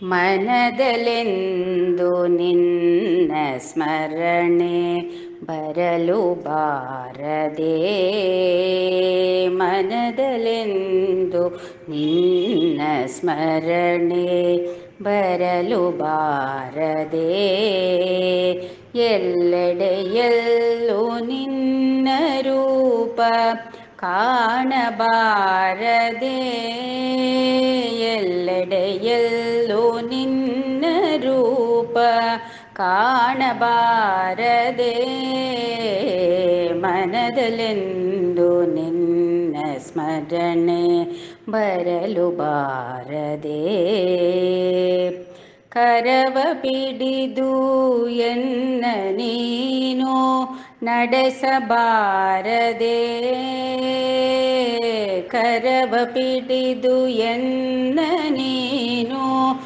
ಮನದಲೆಂದು ನಿನ್ನ ಸ್ಮರಣೆ ಬರಲು ಬಾರದೆ ಮನದಲೆಂದು ನಿನ್ನ ಸ್ಮರಣೆ ಬರಲು ಬಾರದೆ ಎಲ್ಲೆಡೆಯಲ್ಲೂ ನಿನ್ನ ರೂಪ ಕಾಣಬಾರದೆ ಎಲ್ಲೆಡೆಯಲ್ಲೂ ನಿನ್ನ ರೂಪ ಕಾಣಬಾರದೆ ಮನದಲೆಂದು ನಿನ್ನ ಸ್ಮರಣೆ ಬರಲು ಬಾರದೆ ಕರವ ಬಿಡಿದು ಎನ್ನ ನೀನು ನಡೆಸಬಾರದೆ ಕರವ ಬಿಡಿದು ಎನ್ನ ನೀನು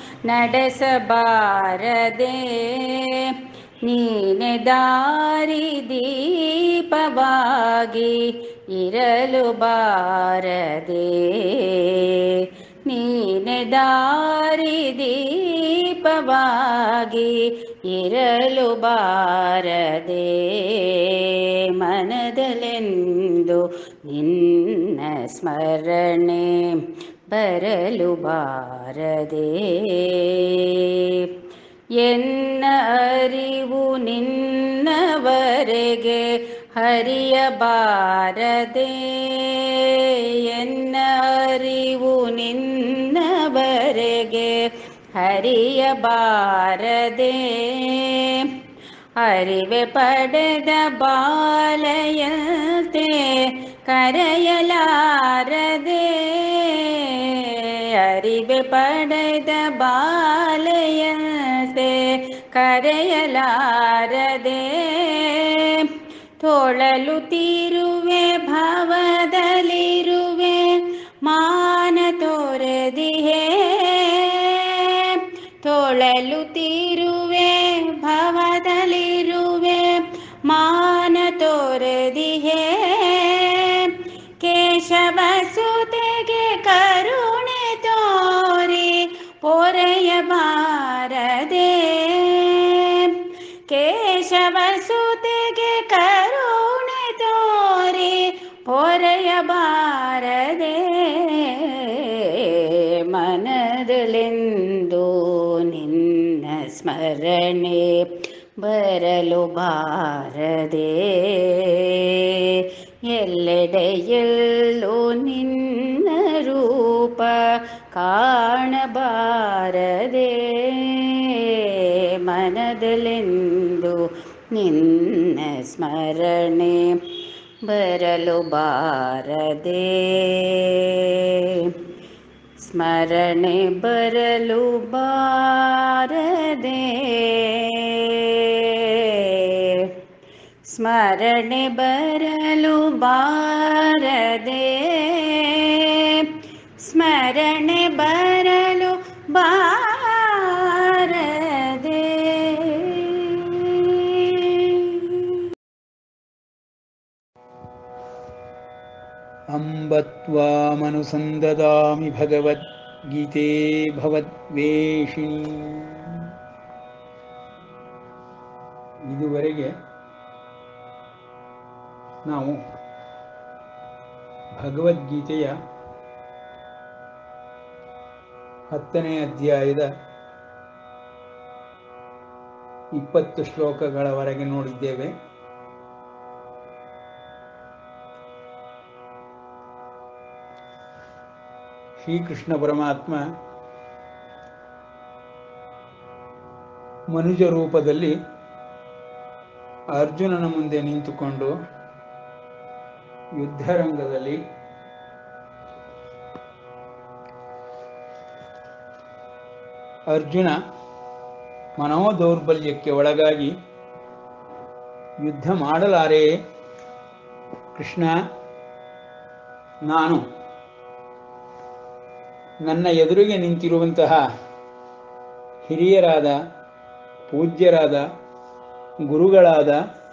ನಡೆಸಬಾರದೆ ನೀನೆ ದಾರಿ ದೀಪವಾಗಿ ಇರಲು ಬಾರದೆ ನೀನೆ ದಾರಿ ದೀಪವಾಗಿ ಇರಲು ಬಾರದೆ ಮನದಲೆಂದು ನಿನ್ನ ಸ್ಮರಣೆ ಬರಲು ಬಾರದೆ ಎನ್ನ ಅರಿವು ನಿನ್ನವರೆಗೆ ಹರಿಯಬಾರದೆ ಎನ್ನ ಅರಿವು ನಿನ್ನವರೆಗೆ ಹರಿಯಬಾರದೆ ಅರಿವೆ ಪಡೆದ ಬಾಲಯಂತೆ ಕರೆಯಲಾರದೆ ಅರಿವೆ ಪಡೆದ ಬಾಲಯಂತೆ ಕರೆಯಲಾರದೆ ತೊಳಲು ತೀರುವೆ ಭವದಲ್ಲಿರುವೆ ಮಾನ ತೋರದಿಹೇ ತೊಳಲು ತೀರುವೆ ಭವದಲ್ಲಿರುವೆ ಮಾನ ತೋರದಿಹೇ ಕೇಶವ ಸುತೆಗೆ ಕರುಣೆ ತೋರಿ ಪೊರೆಯಬಾರದೆ ಕೇಶವ ಸುತೆಗೆ ಕರುಣೆ ತೋರಿ ಪೊರೆಯಬಾರದೆ ಮನದಲೆಂದು ನಿನ್ನ ಸ್ಮರಣೆ ಬರಲು ಬಾರದೆ ಎಲ್ಲೆಡೆಯಲ್ಲೂ ನಿನ್ನ ರೂಪ ಕಾಣಬಾರದೆ ಮನದಲೆಂದು ನಿನ್ನ ಸ್ಮರಣೆ ಬರಲು ಬಾರದೆ ಸ್ಮರಣೆ ಬರಲು ಬಾರದೆ ಸ್ಮರಣೆ ಬರಲು ಬಾರದೆ ಸ್ಮರಣೆ ಬರಲು ಬಾರದೆ अम्बत्वामनुसन्ददामि भगवद्गीते ಭಗವದ್ವೇಷಿಣಿ ಇದುವರೆಗೆ ನಾವು ಭಗವದ್ಗೀತೆಯ ಹತ್ತನೇ ಅಧ್ಯಾಯದ ಇಪ್ಪತ್ತು ಶ್ಲೋಕಗಳವರೆಗೆ ನೋಡಿದ್ದೇವೆ ಶ್ರೀಕೃಷ್ಣ ಪರಮಾತ್ಮ ಮನುಜ ರೂಪದಲ್ಲಿ ಅರ್ಜುನನ ಮುಂದೆ ನಿಂತುಕೊಂಡು ಯುದ್ಧರಂಗದಲ್ಲಿ ಅರ್ಜುನ ಮನೋದೌರ್ಬಲ್ಯಕ್ಕೆ ಒಳಗಾಗಿ ಯುದ್ಧ ಮಾಡಲಾರೆ ಕೃಷ್ಣ ನಾನು ನನ್ನ ಎದುರಿಗೆ ನಿಂತಿರುವಂತಹ ಹಿರಿಯರಾದ ಪೂಜ್ಯರಾದ ಗುರುಗಳಾದ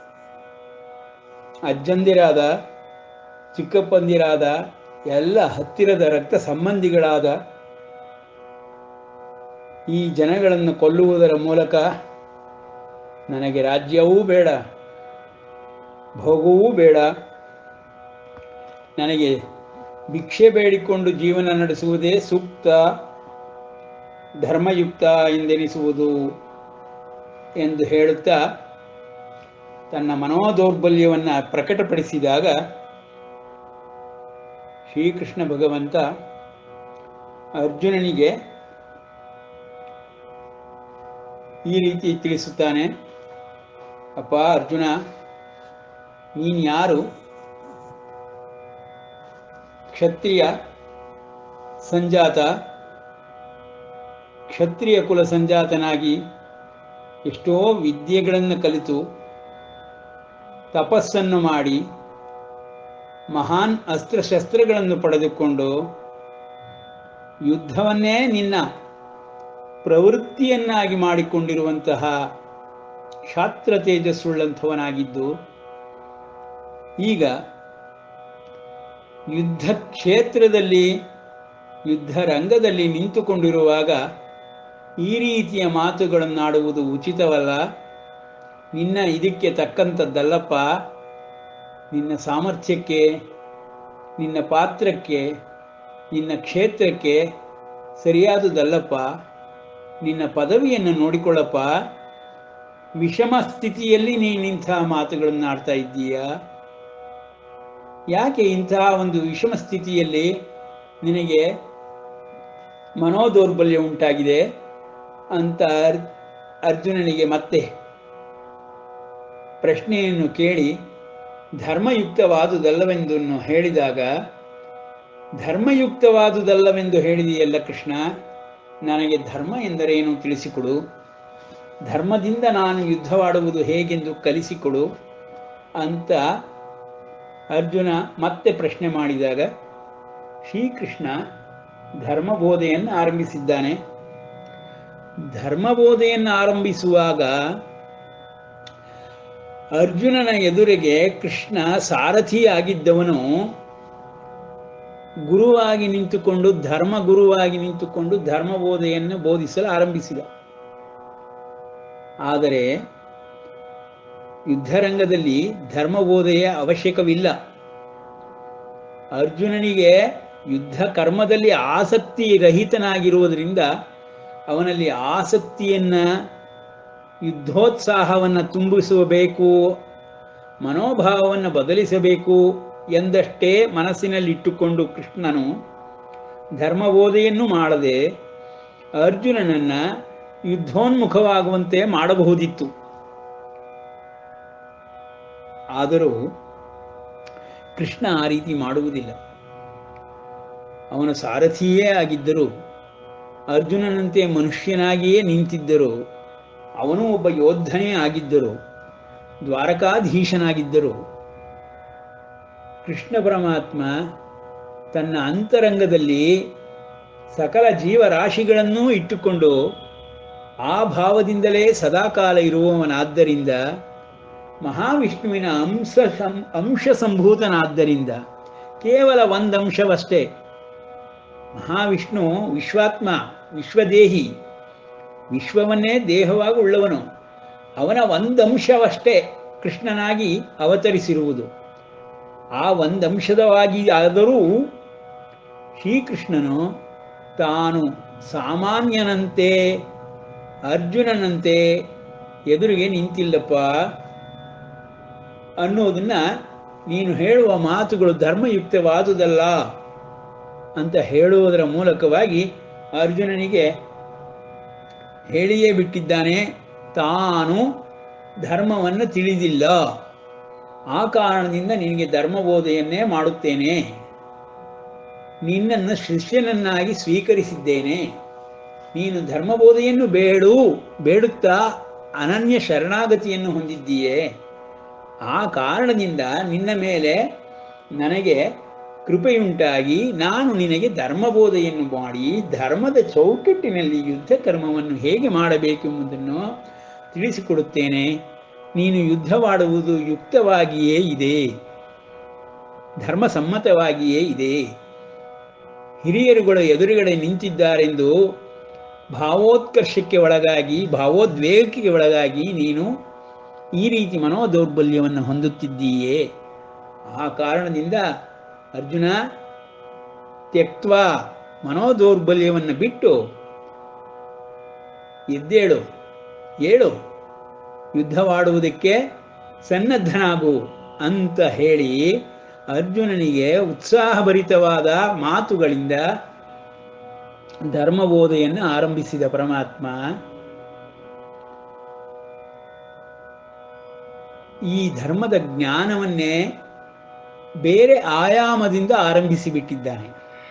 ಅಜ್ಜಂದಿರಾದ ಚಿಕ್ಕಪ್ಪಂದಿರಾದ ಎಲ್ಲ ಹತ್ತಿರದ ರಕ್ತ ಸಂಬಂಧಿಗಳಾದ ಈ ಜನಗಳನ್ನು ಕೊಲ್ಲುವುದರ ಮೂಲಕ ನನಗೆ ರಾಜ್ಯವೂ ಬೇಡ ಭೋಗವೂ ಬೇಡ ನನಗೆ ಭಿಕ್ಷೆ ಬೇಡಿಕೊಂಡು ಜೀವನ ನಡೆಸುವುದೇ ಸೂಕ್ತ ಧರ್ಮಯುಕ್ತ ಎಂದೆನಿಸುವುದು ಎಂದು ಹೇಳುತ್ತಾ ತನ್ನ ಮನೋದೌರ್ಬಲ್ಯವನ್ನು ಪ್ರಕಟಪಡಿಸಿದಾಗ ಶ್ರೀಕೃಷ್ಣ ಭಗವಂತ ಅರ್ಜುನನಿಗೆ ಈ ರೀತಿ ತಿಳಿಸುತ್ತಾನೆ ಅಪ್ಪ ಅರ್ಜುನ ನೀನು ಯಾರು ಕ್ಷತ್ರಿಯ ಸಂಜಾತ ಕ್ಷತ್ರಿಯ ಕುಲ ಸಂಜಾತನಾಗಿ ಎಷ್ಟೋ ವಿದ್ಯೆಗಳನ್ನು ಕಲಿತು ತಪಸ್ಸನ್ನು ಮಾಡಿ ಮಹಾನ್ ಅಸ್ತ್ರಶಸ್ತ್ರಗಳನ್ನು ಪಡೆದುಕೊಂಡು ಯುದ್ಧವನ್ನೇ ನಿನ್ನ ಪ್ರವೃತ್ತಿಯನ್ನಾಗಿ ಮಾಡಿಕೊಂಡಿರುವಂತಹ ಕ್ಷಾತ್ರ ತೇಜಸ್ಸುಳ್ಳಂಥವನಾಗಿದ್ದು ಈಗ ಯುದ್ಧ ಕ್ಷೇತ್ರದಲ್ಲಿ ಯುದ್ಧ ರಂಗದಲ್ಲಿ ನಿಂತುಕೊಂಡಿರುವಾಗ ಈ ರೀತಿಯ ಮಾತುಗಳನ್ನಾಡುವುದು ಉಚಿತವಲ್ಲ ನಿನ್ನ ಇದಕ್ಕೆ ತಕ್ಕಂಥದ್ದಲ್ಲಪ್ಪ ನಿನ್ನ ಸಾಮರ್ಥ್ಯಕ್ಕೆ ನಿನ್ನ ಪಾತ್ರಕ್ಕೆ ನಿನ್ನ ಕ್ಷೇತ್ರಕ್ಕೆ ಸರಿಯಾದುದಲ್ಲಪ್ಪ ನಿನ್ನ ಪದವಿಯನ್ನು ನೋಡಿಕೊಳ್ಳಪ್ಪ ವಿಷಮ ಸ್ಥಿತಿಯಲ್ಲಿ ನೀನು ಇಂತಹ ಮಾತುಗಳನ್ನು ಆಡ್ತಾ ಇದ್ದೀಯಾ ಯಾಕೆ ಇಂತಹ ಒಂದು ವಿಷಮ ಸ್ಥಿತಿಯಲ್ಲಿ ನಿನಗೆ ಮನೋದೌರ್ಬಲ್ಯ ಉಂಟಾಗಿದೆ ಅಂತ ಅರ್- ಅರ್ಜುನನಿಗೆ ಮತ್ತೆ ಪ್ರಶ್ನೆಯನ್ನು ಕೇಳಿ ಧರ್ಮಯುಕ್ತವಾದುದಲ್ಲವೆಂದನ್ನು ಹೇಳಿದಾಗ ಧರ್ಮಯುಕ್ತವಾದುದಲ್ಲವೆಂದು ಹೇಳಿದೆಯಲ್ಲ ಕೃಷ್ಣ ನನಗೆ ಧರ್ಮ ಎಂದರೇನು ತಿಳಿಸಿಕೊಡು ಧರ್ಮದಿಂದ ನಾನು ಯುದ್ಧವಾಡುವುದು ಹೇಗೆಂದು ಕಲಿಸಿಕೊಡು ಅಂತ ಅರ್ಜುನ ಮತ್ತೆ ಪ್ರಶ್ನೆ ಮಾಡಿದಾಗ ಶ್ರೀಕೃಷ್ಣ ಧರ್ಮಬೋಧೆಯನ್ನು ಆರಂಭಿಸಿದ್ದಾನೆ ಧರ್ಮಬೋಧೆಯನ್ನು ಆರಂಭಿಸುವಾಗ ಅರ್ಜುನನ ಎದುರಿಗೆ ಕೃಷ್ಣ ಸಾರಥಿಯಾಗಿದ್ದವನು ಗುರುವಾಗಿ ನಿಂತುಕೊಂಡು ಧರ್ಮ ಗುರುವಾಗಿ ನಿಂತುಕೊಂಡು ಧರ್ಮಬೋಧೆಯನ್ನು ಬೋಧಿಸಲು ಆರಂಭಿಸಿದ ಆದರೆ ಯುದ್ಧರಂಗದಲ್ಲಿ ಧರ್ಮಬೋಧೆಯ ಅವಶ್ಯಕವಿಲ್ಲ ಅರ್ಜುನನಿಗೆ ಯುದ್ಧ ಕರ್ಮದಲ್ಲಿ ಆಸಕ್ತಿ ರಹಿತನಾಗಿರುವುದರಿಂದ ಅವನಲ್ಲಿ ಆಸಕ್ತಿಯನ್ನ ಯುದ್ಧೋತ್ಸಾಹವನ್ನು ತುಂಬಿಸಬೇಕು ಮನೋಭಾವವನ್ನು ಬದಲಿಸಬೇಕು ಎಂದಷ್ಟೇ ಮನಸ್ಸಿನಲ್ಲಿಟ್ಟುಕೊಂಡು ಕೃಷ್ಣನು ಧರ್ಮಬೋಧೆಯನ್ನು ಮಾಡದೆ ಅರ್ಜುನನನ್ನ ಯುದ್ಧೋನ್ಮುಖವಾಗುವಂತೆ ಮಾಡಬಹುದಿತ್ತು ಆದರೂ ಕೃಷ್ಣ ಆ ರೀತಿ ಮಾಡುವುದಿಲ್ಲ ಅವನು ಸಾರಥಿಯೇ ಆಗಿದ್ದರು ಅರ್ಜುನನಂತೆ ಮನುಷ್ಯನಾಗಿಯೇ ನಿಂತಿದ್ದರು ಅವನು ಒಬ್ಬ ಯೋಧನೇ ಆಗಿದ್ದರು ದ್ವಾರಕಾಧೀಶನಾಗಿದ್ದರು ಕೃಷ್ಣ ಪರಮಾತ್ಮ ತನ್ನ ಅಂತರಂಗದಲ್ಲಿ ಸಕಲ ಜೀವರಾಶಿಗಳನ್ನೂ ಇಟ್ಟುಕೊಂಡು ಆ ಭಾವದಿಂದಲೇ ಸದಾಕಾಲ ಇರುವವನಾದ್ದರಿಂದ ಮಹಾವಿಷ್ಣುವಿನ ಅಂಶ ಸಂ ಅಂಶ ಸಂಭೂತನಾದ್ದರಿಂದ ಕೇವಲ ಒಂದಂಶವಷ್ಟೇ ಮಹಾವಿಷ್ಣು ವಿಶ್ವಾತ್ಮ ವಿಶ್ವದೇಹಿ ವಿಶ್ವವನ್ನೇ ದೇಹವಾಗಿ ಉಳ್ಳವನು ಅವನ ಒಂದಂಶವಷ್ಟೇ ಕೃಷ್ಣನಾಗಿ ಅವತರಿಸಿರುವುದು ಆ ಒಂದಂಶದವಾಗಿ ಆದರೂ ಶ್ರೀಕೃಷ್ಣನು ತಾನು ಸಾಮಾನ್ಯನಂತೆ ಅರ್ಜುನನಂತೆ ಎದುರಿಗೆ ನಿಂತಿಲ್ಲಪ್ಪ ಅನ್ನೋದನ್ನ ನೀನು ಹೇಳುವ ಮಾತುಗಳು ಧರ್ಮಯುಕ್ತವಾದುದಲ್ಲ ಅಂತ ಹೇಳುವುದರ ಮೂಲಕವಾಗಿ ಅರ್ಜುನನಿಗೆ ಹೇಳಿಯೇ ಬಿಟ್ಟಿದ್ದಾನೆ ತಾನು ಧರ್ಮವನ್ನು ತಿಳಿದಿಲ್ಲ ಆ ಕಾರಣದಿಂದ ನಿನಗೆ ಧರ್ಮಬೋಧೆಯನ್ನೇ ಮಾಡುತ್ತೇನೆ ನಿನ್ನನ್ನು ಶಿಷ್ಯನನ್ನಾಗಿ ಸ್ವೀಕರಿಸಿದ್ದೇನೆ ನೀನು ಧರ್ಮಬೋಧೆಯನ್ನು ಬೇಡು ಬೇಡುತ್ತಾ ಅನನ್ಯ ಶರಣಾಗತಿಯನ್ನು ಹೊಂದಿದ್ದೀಯೇ ಆ ಕಾರಣದಿಂದ ನಿನ್ನ ಮೇಲೆ ನನಗೆ ಕೃಪೆಯುಂಟಾಗಿ ನಾನು ನಿನಗೆ ಧರ್ಮಬೋಧೆಯನ್ನು ಮಾಡಿ ಧರ್ಮದ ಚೌಕಟ್ಟಿನಲ್ಲಿ ಯುದ್ಧ ಕರ್ಮವನ್ನು ಹೇಗೆ ಮಾಡಬೇಕೆಂಬುದನ್ನು ತಿಳಿಸಿಕೊಡುತ್ತೇನೆ ನೀನು ಯುದ್ಧವಾಡುವುದು ಯುಕ್ತವಾಗಿಯೇ ಇದೆ ಧರ್ಮಸಮ್ಮತವಾಗಿಯೇ ಇದೆ ಹಿರಿಯರುಗಳ ಎದುರುಗಡೆ ನಿಂತಿದ್ದಾರೆಂದು ಭಾವೋತ್ಕರ್ಷಕ್ಕೆ ಒಳಗಾಗಿ ಭಾವೋದ್ವೇಗಕ್ಕೆ ಒಳಗಾಗಿ ನೀನು ಈ ರೀತಿ ಮನೋದೌರ್ಬಲ್ಯವನ್ನು ಹೊಂದುತ್ತಿದ್ದೀಯೇ ಆ ಕಾರಣದಿಂದ ಅರ್ಜುನ ತ್ಯಕ್ವ ಮನೋದೌರ್ಬಲ್ಯವನ್ನು ಬಿಟ್ಟು ಎದ್ದೇಳು ಏಳು ಯುದ್ಧವಾಡುವುದಕ್ಕೆ ಸನ್ನದ್ಧನಾಗು ಅಂತ ಹೇಳಿ ಅರ್ಜುನನಿಗೆ ಉತ್ಸಾಹಭರಿತವಾದ ಮಾತುಗಳಿಂದ ಧರ್ಮಬೋಧೆಯನ್ನು ಆರಂಭಿಸಿದ ಪರಮಾತ್ಮ ಈ ಧರ್ಮದ ಜ್ಞಾನವನ್ನೇ ಬೇರೆ ಆಯಾಮದಿಂದ ಆರಂಭಿಸಿ ಬಿಟ್ಟಿದ್ದಾನೆ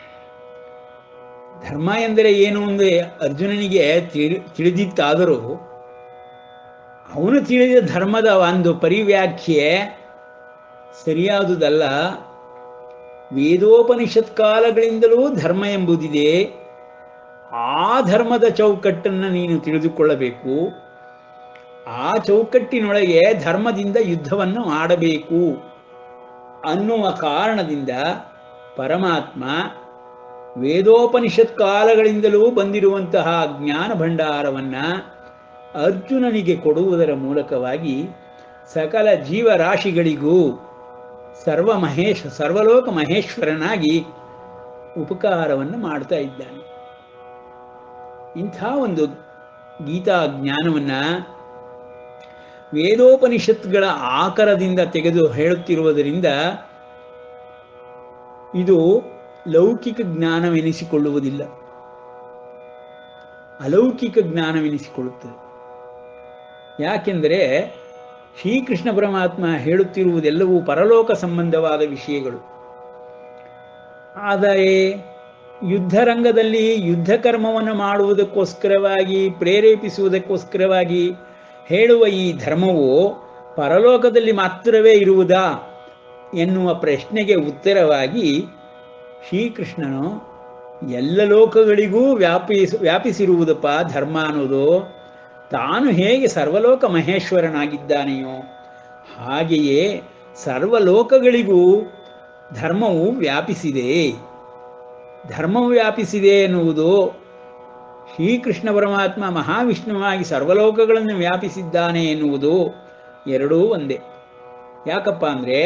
ಧರ್ಮ ಎಂದರೆ ಏನು ಅಂದರೆ ಅರ್ಜುನನಿಗೆ ತಿಳಿ ತಿಳಿದಿತ್ತಾದರೂ ಅವನು ತಿಳಿದ ಧರ್ಮದ ಒಂದು ಪರಿವ್ಯಾಖ್ಯೆ ಸರಿಯಾದುದಲ್ಲ ವೇದೋಪನಿಷತ್ ಕಾಲಗಳಿಂದಲೂ ಧರ್ಮ ಎಂಬುದಿದೆ ಆ ಧರ್ಮದ ಚೌಕಟ್ಟನ್ನು ನೀನು ತಿಳಿದುಕೊಳ್ಳಬೇಕು ಆ ಚೌಕಟ್ಟಿನೊಳಗೆ ಧರ್ಮದಿಂದ ಯುದ್ಧವನ್ನು ಮಾಡಬೇಕು ಅನ್ನುವ ಕಾರಣದಿಂದ ಪರಮಾತ್ಮ ವೇದೋಪನಿಷತ್ ಕಾಲಗಳಿಂದಲೂ ಬಂದಿರುವಂತಹ ಜ್ಞಾನ ಭಂಡಾರವನ್ನ ಅರ್ಜುನನಿಗೆ ಕೊಡುವುದರ ಮೂಲಕವಾಗಿ ಸಕಲ ಜೀವರಾಶಿಗಳಿಗೂ ಸರ್ವ ಮಹೇಶ್ ಸರ್ವಲೋಕ ಮಹೇಶ್ವರನಾಗಿ ಉಪಕಾರವನ್ನು ಮಾಡ್ತಾ ಇದ್ದಾನೆ ಇಂಥ ಒಂದು ಗೀತಾ ಜ್ಞಾನವನ್ನ ವೇದೋಪನಿಷತ್ಗಳ ಆಕರದಿಂದ ತೆಗೆದು ಹೇಳುತ್ತಿರುವುದರಿಂದ ಇದು ಲೌಕಿಕ ಜ್ಞಾನವೆನಿಸಿಕೊಳ್ಳುವುದಿಲ್ಲ ಅಲೌಕಿಕ ಜ್ಞಾನವೆನಿಸಿಕೊಳ್ಳುತ್ತದೆ ಯಾಕೆಂದರೆ ಶ್ರೀಕೃಷ್ಣ ಪರಮಾತ್ಮ ಹೇಳುತ್ತಿರುವುದೆಲ್ಲವೂ ಪರಲೋಕ ಸಂಬಂಧವಾದ ವಿಷಯಗಳು ಆದರೆ ಯುದ್ಧರಂಗದಲ್ಲಿ ಯುದ್ಧ ಕರ್ಮವನ್ನು ಮಾಡುವುದಕ್ಕೋಸ್ಕರವಾಗಿ ಪ್ರೇರೇಪಿಸುವುದಕ್ಕೋಸ್ಕರವಾಗಿ ಹೇಳುವ ಈ ಧರ್ಮವು ಪರಲೋಕದಲ್ಲಿ ಮಾತ್ರವೇ ಇರುವುದಾ ಎನ್ನುವ ಪ್ರಶ್ನೆಗೆ ಉತ್ತರವಾಗಿ ಶ್ರೀಕೃಷ್ಣನು ಎಲ್ಲ ಲೋಕಗಳಿಗೂ ವ್ಯಾಪಿಸ್ ವ್ಯಾಪಿಸಿರುವುದಪ್ಪ ಧರ್ಮ ಅನ್ನೋದು ತಾನು ಹೇಗೆ ಸರ್ವಲೋಕ ಮಹೇಶ್ವರನಾಗಿದ್ದಾನೆಯೋ ಹಾಗೆಯೇ ಸರ್ವಲೋಕಗಳಿಗೂ ಧರ್ಮವು ವ್ಯಾಪಿಸಿದೆ ಧರ್ಮವು ವ್ಯಾಪಿಸಿದೆ ಎನ್ನುವುದು ಶ್ರೀಕೃಷ್ಣ ಪರಮಾತ್ಮ ಮಹಾವಿಷ್ಣುವಾಗಿ ಸರ್ವಲೋಕಗಳನ್ನು ವ್ಯಾಪಿಸಿದ್ದಾನೆ ಎನ್ನುವುದು ಎರಡೂ ಒಂದೇ ಯಾಕಪ್ಪ ಅಂದರೆ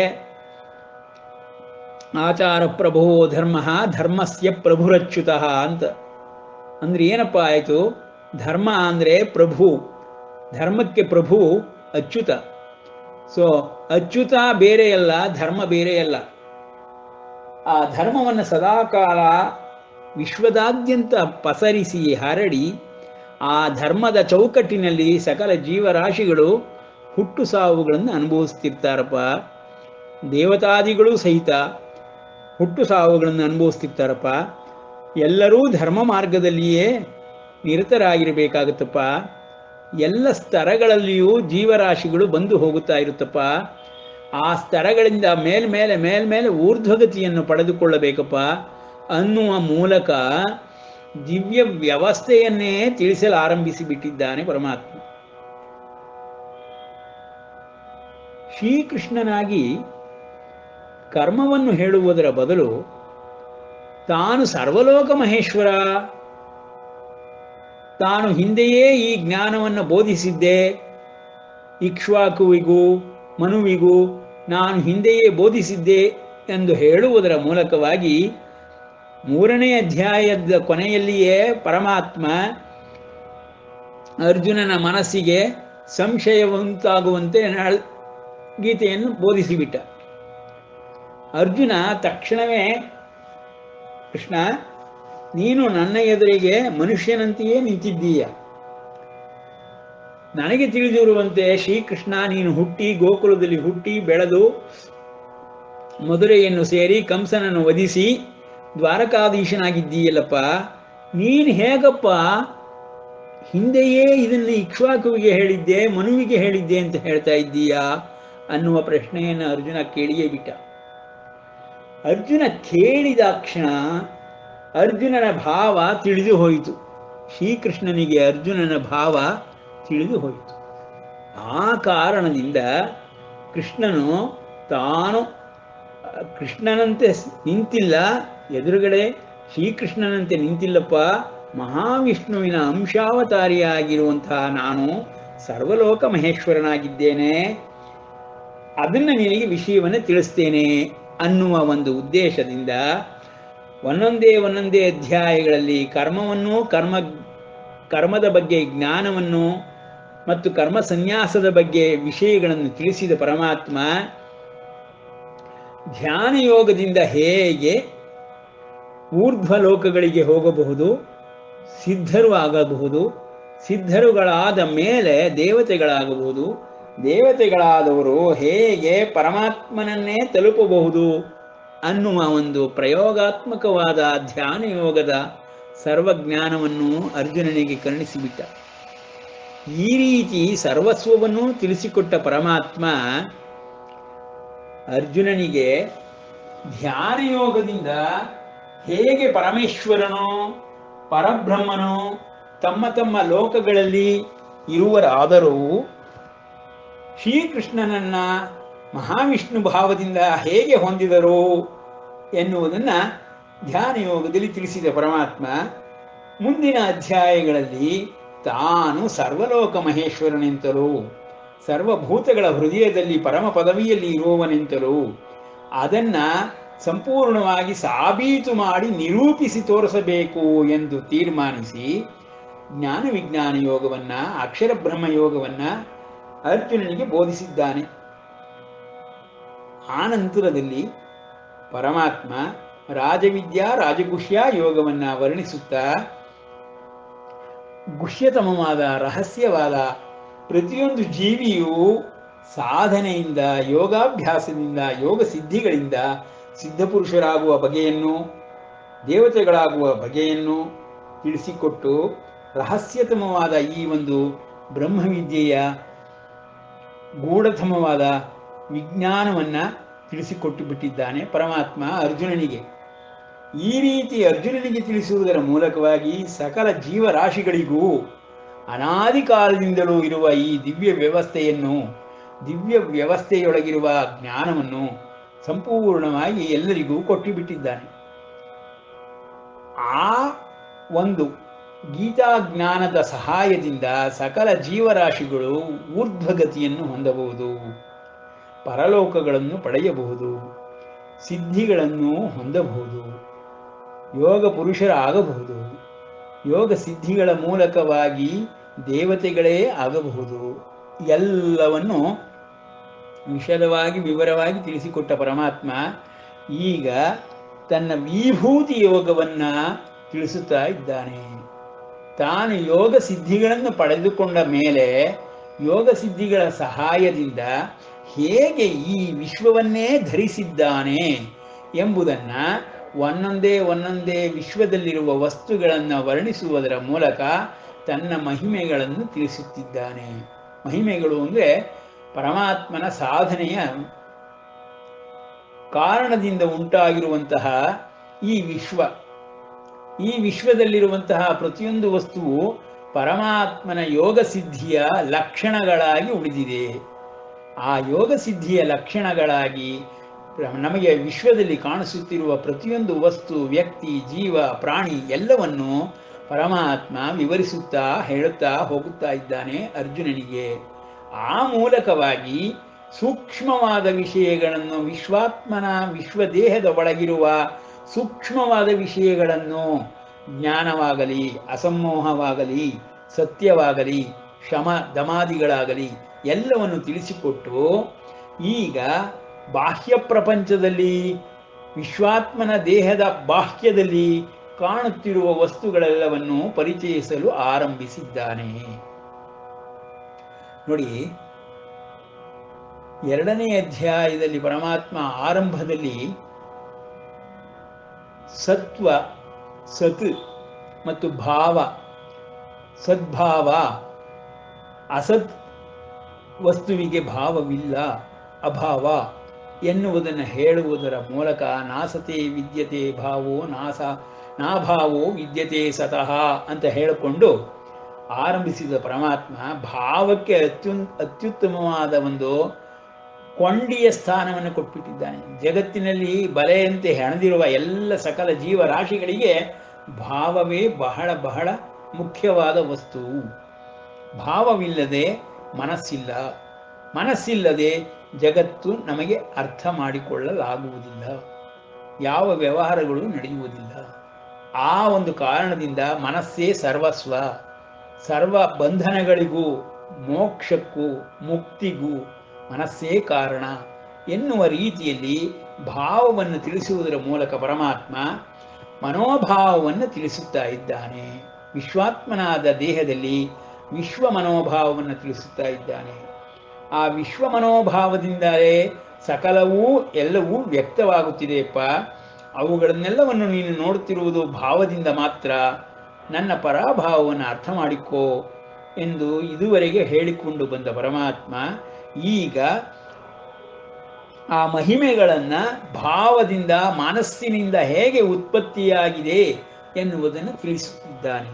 ಆಚಾರ ಪ್ರಭೋ ಧರ್ಮ ಧರ್ಮಸ್ಯ ಪ್ರಭುರಚ್ಯುತ ಅಂತ ಅಂದ್ರೆ ಏನಪ್ಪ ಆಯಿತು ಧರ್ಮ ಅಂದರೆ ಪ್ರಭು ಧರ್ಮಕ್ಕೆ ಪ್ರಭು ಅಚ್ಯುತ ಸೊ ಅಚ್ಯುತ ಬೇರೆಯಲ್ಲ ಧರ್ಮ ಬೇರೆಯಲ್ಲ ಆ ಧರ್ಮವನ್ನು ಸದಾಕಾಲ ವಿಶ್ವದಾದ್ಯಂತ ಪಸರಿಸಿ ಹರಡಿ ಆ ಧರ್ಮದ ಚೌಕಟ್ಟಿನಲ್ಲಿ ಸಕಲ ಜೀವರಾಶಿಗಳು ಹುಟ್ಟು ಸಾವುಗಳನ್ನು ಅನುಭವಿಸ್ತಿರ್ತಾರಪ್ಪ ದೇವತಾದಿಗಳು ಸಹಿತ ಹುಟ್ಟು ಸಾವುಗಳನ್ನು ಅನುಭವಿಸ್ತಿರ್ತಾರಪ್ಪ ಎಲ್ಲರೂ ಧರ್ಮ ಮಾರ್ಗದಲ್ಲಿಯೇ ನಿರತರಾಗಿರಬೇಕಾಗುತ್ತಪ್ಪ ಎಲ್ಲ ಸ್ತರಗಳಲ್ಲಿಯೂ ಜೀವರಾಶಿಗಳು ಬಂದು ಹೋಗುತ್ತಾ ಇರುತ್ತಪ್ಪ ಆ ಸ್ತರಗಳಿಂದ ಮೇಲ್ಮೇಲೆ ಮೇಲ್ಮೇಲೆ ಊರ್ಧ್ವಗತಿಯನ್ನು ಪಡೆದುಕೊಳ್ಳಬೇಕಪ್ಪ ಅನ್ನುವ ಮೂಲಕ ದಿವ್ಯ ವ್ಯವಸ್ಥೆಯನ್ನೇ ತಿಳಿಸಲು ಆರಂಭಿಸಿ ಬಿಟ್ಟಿದ್ದಾನೆ ಪರಮಾತ್ಮ ಶ್ರೀಕೃಷ್ಣನಾಗಿ ಕರ್ಮವನ್ನು ಹೇಳುವುದರ ಬದಲು ತಾನು ಸರ್ವಲೋಕ ಮಹೇಶ್ವರ ತಾನು ಹಿಂದೆಯೇ ಈ ಜ್ಞಾನವನ್ನು ಬೋಧಿಸಿದ್ದೆ ಇಕ್ಷ್ವಾಕುವಿಗೂ ಮನುವಿಗೂ ನಾನು ಹಿಂದೆಯೇ ಬೋಧಿಸಿದ್ದೆ ಎಂದು ಹೇಳುವುದರ ಮೂಲಕವಾಗಿ ಮೂರನೇ ಅಧ್ಯಾಯದ ಕೊನೆಯಲ್ಲಿಯೇ ಪರಮಾತ್ಮ ಅರ್ಜುನನ ಮನಸ್ಸಿಗೆ ಸಂಶಯ ಉಂಟಾಗುವಂತೆ ನಾಳ್- ಗೀತೆಯನ್ನು ಬೋಧಿಸಿಬಿಟ್ಟ ಅರ್ಜುನ ತಕ್ಷಣವೇ ಕೃಷ್ಣ ನೀನು ನನ್ನ ಎದುರಿಗೆ ಮನುಷ್ಯನಂತೆಯೇ ನಿಂತಿದ್ದೀಯ ನನಗೆ ತಿಳಿದಿರುವಂತೆ ಶ್ರೀಕೃಷ್ಣ ನೀನು ಹುಟ್ಟಿ ಗೋಕುಲದಲ್ಲಿ ಹುಟ್ಟಿ ಬೆಳೆದು ಮಧುರೆಯನ್ನು ಸೇರಿ ಕಂಸನನ್ನು ವಧಿಸಿ ದ್ವಾರಕಾಧೀಶನಾಗಿದ್ದೀಯಲ್ಲಪ್ಪ ನೀನು ಹೇಗಪ್ಪ ಹಿಂದೆಯೇ ಇದನ್ನು ಇಕ್ಷ್ವಾಕುವಿಗೆ ಹೇಳಿದ್ದೆ ಮನುವಿಗೆ ಹೇಳಿದ್ದೆ ಅಂತ ಹೇಳ್ತಾ ಇದ್ದೀಯಾ ಅನ್ನುವ ಪ್ರಶ್ನೆಯನ್ನು ಅರ್ಜುನ ಕೇಳಿಯೇ ಬಿಟ್ಟ ಅರ್ಜುನ ಕೇಳಿದಾಕ್ಷಣ ಅರ್ಜುನನ ಭಾವ ತಿಳಿದು ಹೋಯಿತು ಶ್ರೀಕೃಷ್ಣನಿಗೆ ಅರ್ಜುನನ ಭಾವ ತಿಳಿದು ಹೋಯಿತು ಆ ಕಾರಣದಿಂದ ಕೃಷ್ಣನು ತಾನು ಆ, ಕೃಷ್ಣನಂತೆ ಸ್- ನಿಂತಿಲ್ಲ ಎದುರುಗಡೆ ಶ್ರೀಕೃಷ್ಣನಂತೆ ನಿಂತಿಲ್ಲಪ್ಪ ಮಹಾವಿಷ್ಣುವಿನ ಅಂಶಾವತಾರಿಯಾಗಿರುವಂತಹ ನಾನು ಸರ್ವಲೋಕ ಮಹೇಶ್ವರನಾಗಿದ್ದೇನೆ ಅದನ್ನು ನಿನಗೆ ವಿಷಯವನ್ನು ತಿಳಿಸ್ತೇನೆ ಅನ್ನುವ ಒಂದು ಉದ್ದೇಶದಿಂದ ಒಂದೊಂದೇ ಒಂದೊಂದೇ ಅಧ್ಯಾಯಗಳಲ್ಲಿ ಕರ್ಮವನ್ನು ಕರ್ಮ ಕರ್ಮದ ಬಗ್ಗೆ ಜ್ಞಾನವನ್ನು ಮತ್ತು ಕರ್ಮ ಸನ್ಯಾಸದ ಬಗ್ಗೆ ವಿಷಯಗಳನ್ನು ತಿಳಿಸಿದ ಪರಮಾತ್ಮ ಧ್ಯಾನ ಯೋಗದಿಂದ ಹೇಗೆ ಊರ್ಧ್ವ ಲೋಕಗಳಿಗೆ ಹೋಗಬಹುದು ಸಿದ್ಧರು ಆಗಬಹುದು ಸಿದ್ಧರುಗಳಾದ ಮೇಲೆ ದೇವತೆಗಳಾಗಬಹುದು ದೇವತೆಗಳಾದವರು ಹೇಗೆ ಪರಮಾತ್ಮನನ್ನೇ ತಲುಪಬಹುದು ಅನ್ನುವ ಒಂದು ಪ್ರಯೋಗಾತ್ಮಕವಾದ ಧ್ಯಾನ ಯೋಗದ ಸರ್ವಜ್ಞಾನವನ್ನು ಅರ್ಜುನನಿಗೆ ಕರುಣಿಸಿಬಿಟ್ಟ ಈ ರೀತಿ ಸರ್ವಸ್ವವನ್ನು ತಿಳಿಸಿಕೊಟ್ಟ ಪರಮಾತ್ಮ ಅರ್ಜುನನಿಗೆ ಧ್ಯಾನ ಯೋಗದಿಂದ ಹೇಗೆ ಪರಮೇಶ್ವರನು ಪರಬ್ರಹ್ಮನು ತಮ್ಮ ತಮ್ಮ ಲೋಕಗಳಲ್ಲಿ ಇರುವರಾದರೂ ಶ್ರೀಕೃಷ್ಣನನ್ನ ಮಹಾವಿಷ್ಣು ಭಾವದಿಂದ ಹೇಗೆ ಹೊಂದಿದರು ಎನ್ನುವುದನ್ನು ಧ್ಯಾನ ಯೋಗದಲ್ಲಿ ತಿಳಿಸಿದ ಪರಮಾತ್ಮ ಮುಂದಿನ ಅಧ್ಯಾಯಗಳಲ್ಲಿ ತಾನು ಸರ್ವಲೋಕ ಮಹೇಶ್ವರನೆಂತಲೂ ಸರ್ವಭೂತಗಳ ಹೃದಯದಲ್ಲಿ ಪರಮ ಪದವಿಯಲ್ಲಿ ಇರುವವನೆಂತಲೂ ಅದನ್ನ ಸಂಪೂರ್ಣವಾಗಿ ಸಾಬೀತು ಮಾಡಿ ನಿರೂಪಿಸಿ ತೋರಿಸಬೇಕು ಎಂದು ತೀರ್ಮಾನಿಸಿ ಜ್ಞಾನ ವಿಜ್ಞಾನ ಯೋಗವನ್ನ ಅಕ್ಷರ ಬ್ರಹ್ಮ ಯೋಗವನ್ನ ಅರ್ಜುನನಿಗೆ ಬೋಧಿಸಿದ್ದಾನೆ ಆ ನಂತರದಲ್ಲಿ ಪರಮಾತ್ಮ ರಾಜವಿದ್ಯಾ ರಾಜಗುಹ್ಯ ಯೋಗವನ್ನ ವರ್ಣಿಸುತ್ತಾ ಗುಹ್ಯತಮವಾದ ರಹಸ್ಯವಾದ ಪ್ರತಿಯೊಂದು ಜೀವಿಯು ಸಾಧನೆಯಿಂದ ಯೋಗಾಭ್ಯಾಸದಿಂದ ಯೋಗ ಸಿದ್ಧಿಗಳಿಂದ ಸಿದ್ಧಪುರುಷರಾಗುವ ಬಗೆಯನ್ನು ದೇವತೆಗಳಾಗುವ ಬಗೆಯನ್ನು ತಿಳಿಸಿಕೊಟ್ಟು ರಹಸ್ಯತಮವಾದ ಈ ಒಂದು ಬ್ರಹ್ಮವಿದ್ಯೆಯ ಗೂಢತಮವಾದ ವಿಜ್ಞಾನವನ್ನ ತಿಳಿಸಿಕೊಟ್ಟು ಬಿಟ್ಟಿದ್ದಾನೆ ಪರಮಾತ್ಮ ಅರ್ಜುನನಿಗೆ ಈ ರೀತಿ ಅರ್ಜುನನಿಗೆ ತಿಳಿಸುವುದರ ಮೂಲಕವಾಗಿ ಸಕಲ ಜೀವರಾಶಿಗಳಿಗೂ ಅನಾದಿ ಕಾಲದಿಂದಲೂ ಇರುವ ಈ ದಿವ್ಯ ವ್ಯವಸ್ಥೆಯನ್ನು ದಿವ್ಯ ವ್ಯವಸ್ಥೆಯೊಳಗಿರುವ ಜ್ಞಾನವನ್ನು ಸಂಪೂರ್ಣವಾಗಿ ಎಲ್ಲರಿಗೂ ಕೊಟ್ಟು ಬಿಟ್ಟಿದ್ದಾನೆ ಆ ಒಂದು ಗೀತಾ ಜ್ಞಾನದ ಸಹಾಯದಿಂದ ಸಕಲ ಜೀವರಾಶಿಗಳು ಊರ್ಧ್ವಗತಿಯನ್ನು ಹೊಂದಬಹುದು ಪರಲೋಕಗಳನ್ನು ಪಡೆಯಬಹುದು ಸಿದ್ಧಿಗಳನ್ನು ಹೊಂದಬಹುದು ಯೋಗ ಪುರುಷರಾಗಬಹುದು ಯೋಗ ಸಿದ್ಧಿಗಳ ಮೂಲಕವಾಗಿ ದೇವತೆಗಳೇ ಆಗಬಹುದು ಎಲ್ಲವನ್ನು ವಿಶದವಾಗಿ ವಿವರವಾಗಿ ತಿಳಿಸಿಕೊಟ್ಟ ಪರಮಾತ್ಮ ಈಗ ತನ್ನ ವಿಭೂತಿ ಯೋಗವನ್ನ ತಿಳಿಸುತ್ತಾ ಇದ್ದಾನೆ ತಾನು ಯೋಗ ಸಿದ್ಧಿಗಳನ್ನು ಪಡೆದುಕೊಂಡ ಮೇಲೆ ಯೋಗ ಸಿದ್ಧಿಗಳ ಸಹಾಯದಿಂದ ಹೇಗೆ ಈ ವಿಶ್ವವನ್ನೇ ಧರಿಸಿದ್ದಾನೆ ಎಂಬುದನ್ನ ಒಂದೊಂದೇ ಒಂದೊಂದೇ ವಿಶ್ವದಲ್ಲಿರುವ ವಸ್ತುಗಳನ್ನು ವರ್ಣಿಸುವುದರ ಮೂಲಕ ತನ್ನ ಮಹಿಮೆಗಳನ್ನು ತಿಳಿಸುತ್ತಿದ್ದಾನೆ ಮಹಿಮೆಗಳು ಅಂದರೆ ಪರಮಾತ್ಮನ ಸಾಧನೆಯ ಕಾರಣದಿಂದ ಉಂಟಾಗಿರುವಂತಹ ಈ ವಿಶ್ವ ಈ ವಿಶ್ವದಲ್ಲಿರುವಂತಹ ಪ್ರತಿಯೊಂದು ವಸ್ತುವು ಪರಮಾತ್ಮನ ಯೋಗ ಸಿದ್ಧಿಯ ಲಕ್ಷಣಗಳಾಗಿ ಉಳಿದಿದೆ ಆ ಯೋಗ ಸಿದ್ಧಿಯ ಲಕ್ಷಣಗಳಾಗಿ ನಮಗೆ ವಿಶ್ವದಲ್ಲಿ ಕಾಣಿಸುತ್ತಿರುವ ಪ್ರತಿಯೊಂದು ವಸ್ತು ವ್ಯಕ್ತಿ ಜೀವ ಪ್ರಾಣಿ ಎಲ್ಲವನ್ನು ಪರಮಾತ್ಮ ವಿವರಿಸುತ್ತಾ ಹೇಳುತ್ತಾ ಹೋಗುತ್ತಾ ಇದ್ದಾನೆ ಅರ್ಜುನನಿಗೆ ಆ ಮೂಲಕವಾಗಿ ಸೂಕ್ಷ್ಮವಾದ ವಿಷಯಗಳನ್ನು ವಿಶ್ವಾತ್ಮನ ವಿಶ್ವದೇಹದ ಒಳಗಿರುವ ಸೂಕ್ಷ್ಮವಾದ ವಿಷಯಗಳನ್ನು ಜ್ಞಾನವಾಗಲಿ ಅಸಮ್ಮೋಹವಾಗಲಿ ಸತ್ಯವಾಗಲಿ ಶಮ ದಮಾದಿಗಳಾಗಲಿ ಎಲ್ಲವನ್ನು ತಿಳಿಸಿಕೊಟ್ಟು ಈಗ ಬಾಹ್ಯ ಪ್ರಪಂಚದಲ್ಲಿ ವಿಶ್ವಾತ್ಮನ ದೇಹದ ಬಾಹ್ಯದಲ್ಲಿ ಕಾಣುತ್ತಿರುವ ವಸ್ತುಗಳೆಲ್ಲವನ್ನು ಪರಿಚಯಿಸಲು ಆರಂಭಿಸಿದ್ದಾನೆ ನೋಡಿ ಎರಡನೇ ಅಧ್ಯಾಯದಲ್ಲಿ ಪರಮಾತ್ಮ ಆರಂಭದಲ್ಲಿ ಸತ್ವ ಸತ್ ಮತ್ತು ಭಾವ ಸದ್ಭಾವ ಅಸತ್ ವಸ್ತುವಿಗೆ ಭಾವವಿಲ್ಲ ಅಭಾವ ಎನ್ನುವುದನ್ನು ಹೇಳುವುದರ ಮೂಲಕ ನಾಸತೆ ವಿದ್ಯತೆ ಭಾವೋ ನಾಸ ನಾಭಾವೋ ವಿದ್ಯತೆ ಸತಃ ಅಂತ ಹೇಳಿಕೊಂಡು ಆರಂಭಿಸಿದ ಪರಮಾತ್ಮ ಭಾವಕ್ಕೆ ಅತ್ಯುನ್ ಅತ್ಯುತ್ತಮವಾದ ಒಂದು ಕೊಂಡಿಯ ಸ್ಥಾನವನ್ನು ಕೊಟ್ಬಿಟ್ಟಿದ್ದಾನೆ ಜಗತ್ತಿನಲ್ಲಿ ಬಲೆಯಂತೆ ಹೆಣದಿರುವ ಎಲ್ಲ ಸಕಲ ಜೀವರಾಶಿಗಳಿಗೆ ಭಾವವೇ ಬಹಳ ಬಹಳ ಮುಖ್ಯವಾದ ವಸ್ತು ಭಾವವಿಲ್ಲದೆ ಮನಸ್ಸಿಲ್ಲ ಮನಸ್ಸಿಲ್ಲದೆ ಜಗತ್ತು ನಮಗೆ ಅರ್ಥ ಮಾಡಿಕೊಳ್ಳಲಾಗುವುದಿಲ್ಲ ಯಾವ ವ್ಯವಹಾರಗಳು ನಡೆಯುವುದಿಲ್ಲ ಆ ಒಂದು ಕಾರಣದಿಂದ ಮನಸ್ಸೇ ಸರ್ವಸ್ವ ಸರ್ವ ಬಂಧನಗಳಿಗೂ ಮೋಕ್ಷಕ್ಕೂ ಮುಕ್ತಿಗೂ ಮನಸ್ಸೇ ಕಾರಣ ಎನ್ನುವ ರೀತಿಯಲ್ಲಿ ಭಾವವನ್ನು ತಿಳಿಸುವುದರ ಮೂಲಕ ಪರಮಾತ್ಮ ಮನೋಭಾವವನ್ನು ತಿಳಿಸುತ್ತಾ ಇದ್ದಾನೆ ವಿಶ್ವಾತ್ಮನಾದ ದೇಹದಲ್ಲಿ ವಿಶ್ವ ಮನೋಭಾವವನ್ನು ತಿಳಿಸುತ್ತಾ ಇದ್ದಾನೆ ಆ ವಿಶ್ವ ಮನೋಭಾವದಿಂದಲೇ ಸಕಲವೂ ಎಲ್ಲವೂ ವ್ಯಕ್ತವಾಗುತ್ತಿದೆಯಪ್ಪ ಅವುಗಳನ್ನೆಲ್ಲವನ್ನು ನೀನು ನೋಡುತ್ತಿರುವುದು ಭಾವದಿಂದ ಮಾತ್ರ ನನ್ನ ಪರಾಭಾವವನ್ನು ಅರ್ಥ ಮಾಡಿಕೋ ಎಂದು ಇದುವರೆಗೆ ಹೇಳಿಕೊಂಡು ಬಂದ ಪರಮಾತ್ಮ ಈಗ ಆ ಮಹಿಮೆಗಳನ್ನ ಭಾವದಿಂದ ಮನಸ್ಸಿನಿಂದ ಹೇಗೆ ಉತ್ಪತ್ತಿಯಾಗಿದೆ ಎನ್ನುವುದನ್ನು ತಿಳಿಸುತ್ತಿದ್ದಾನೆ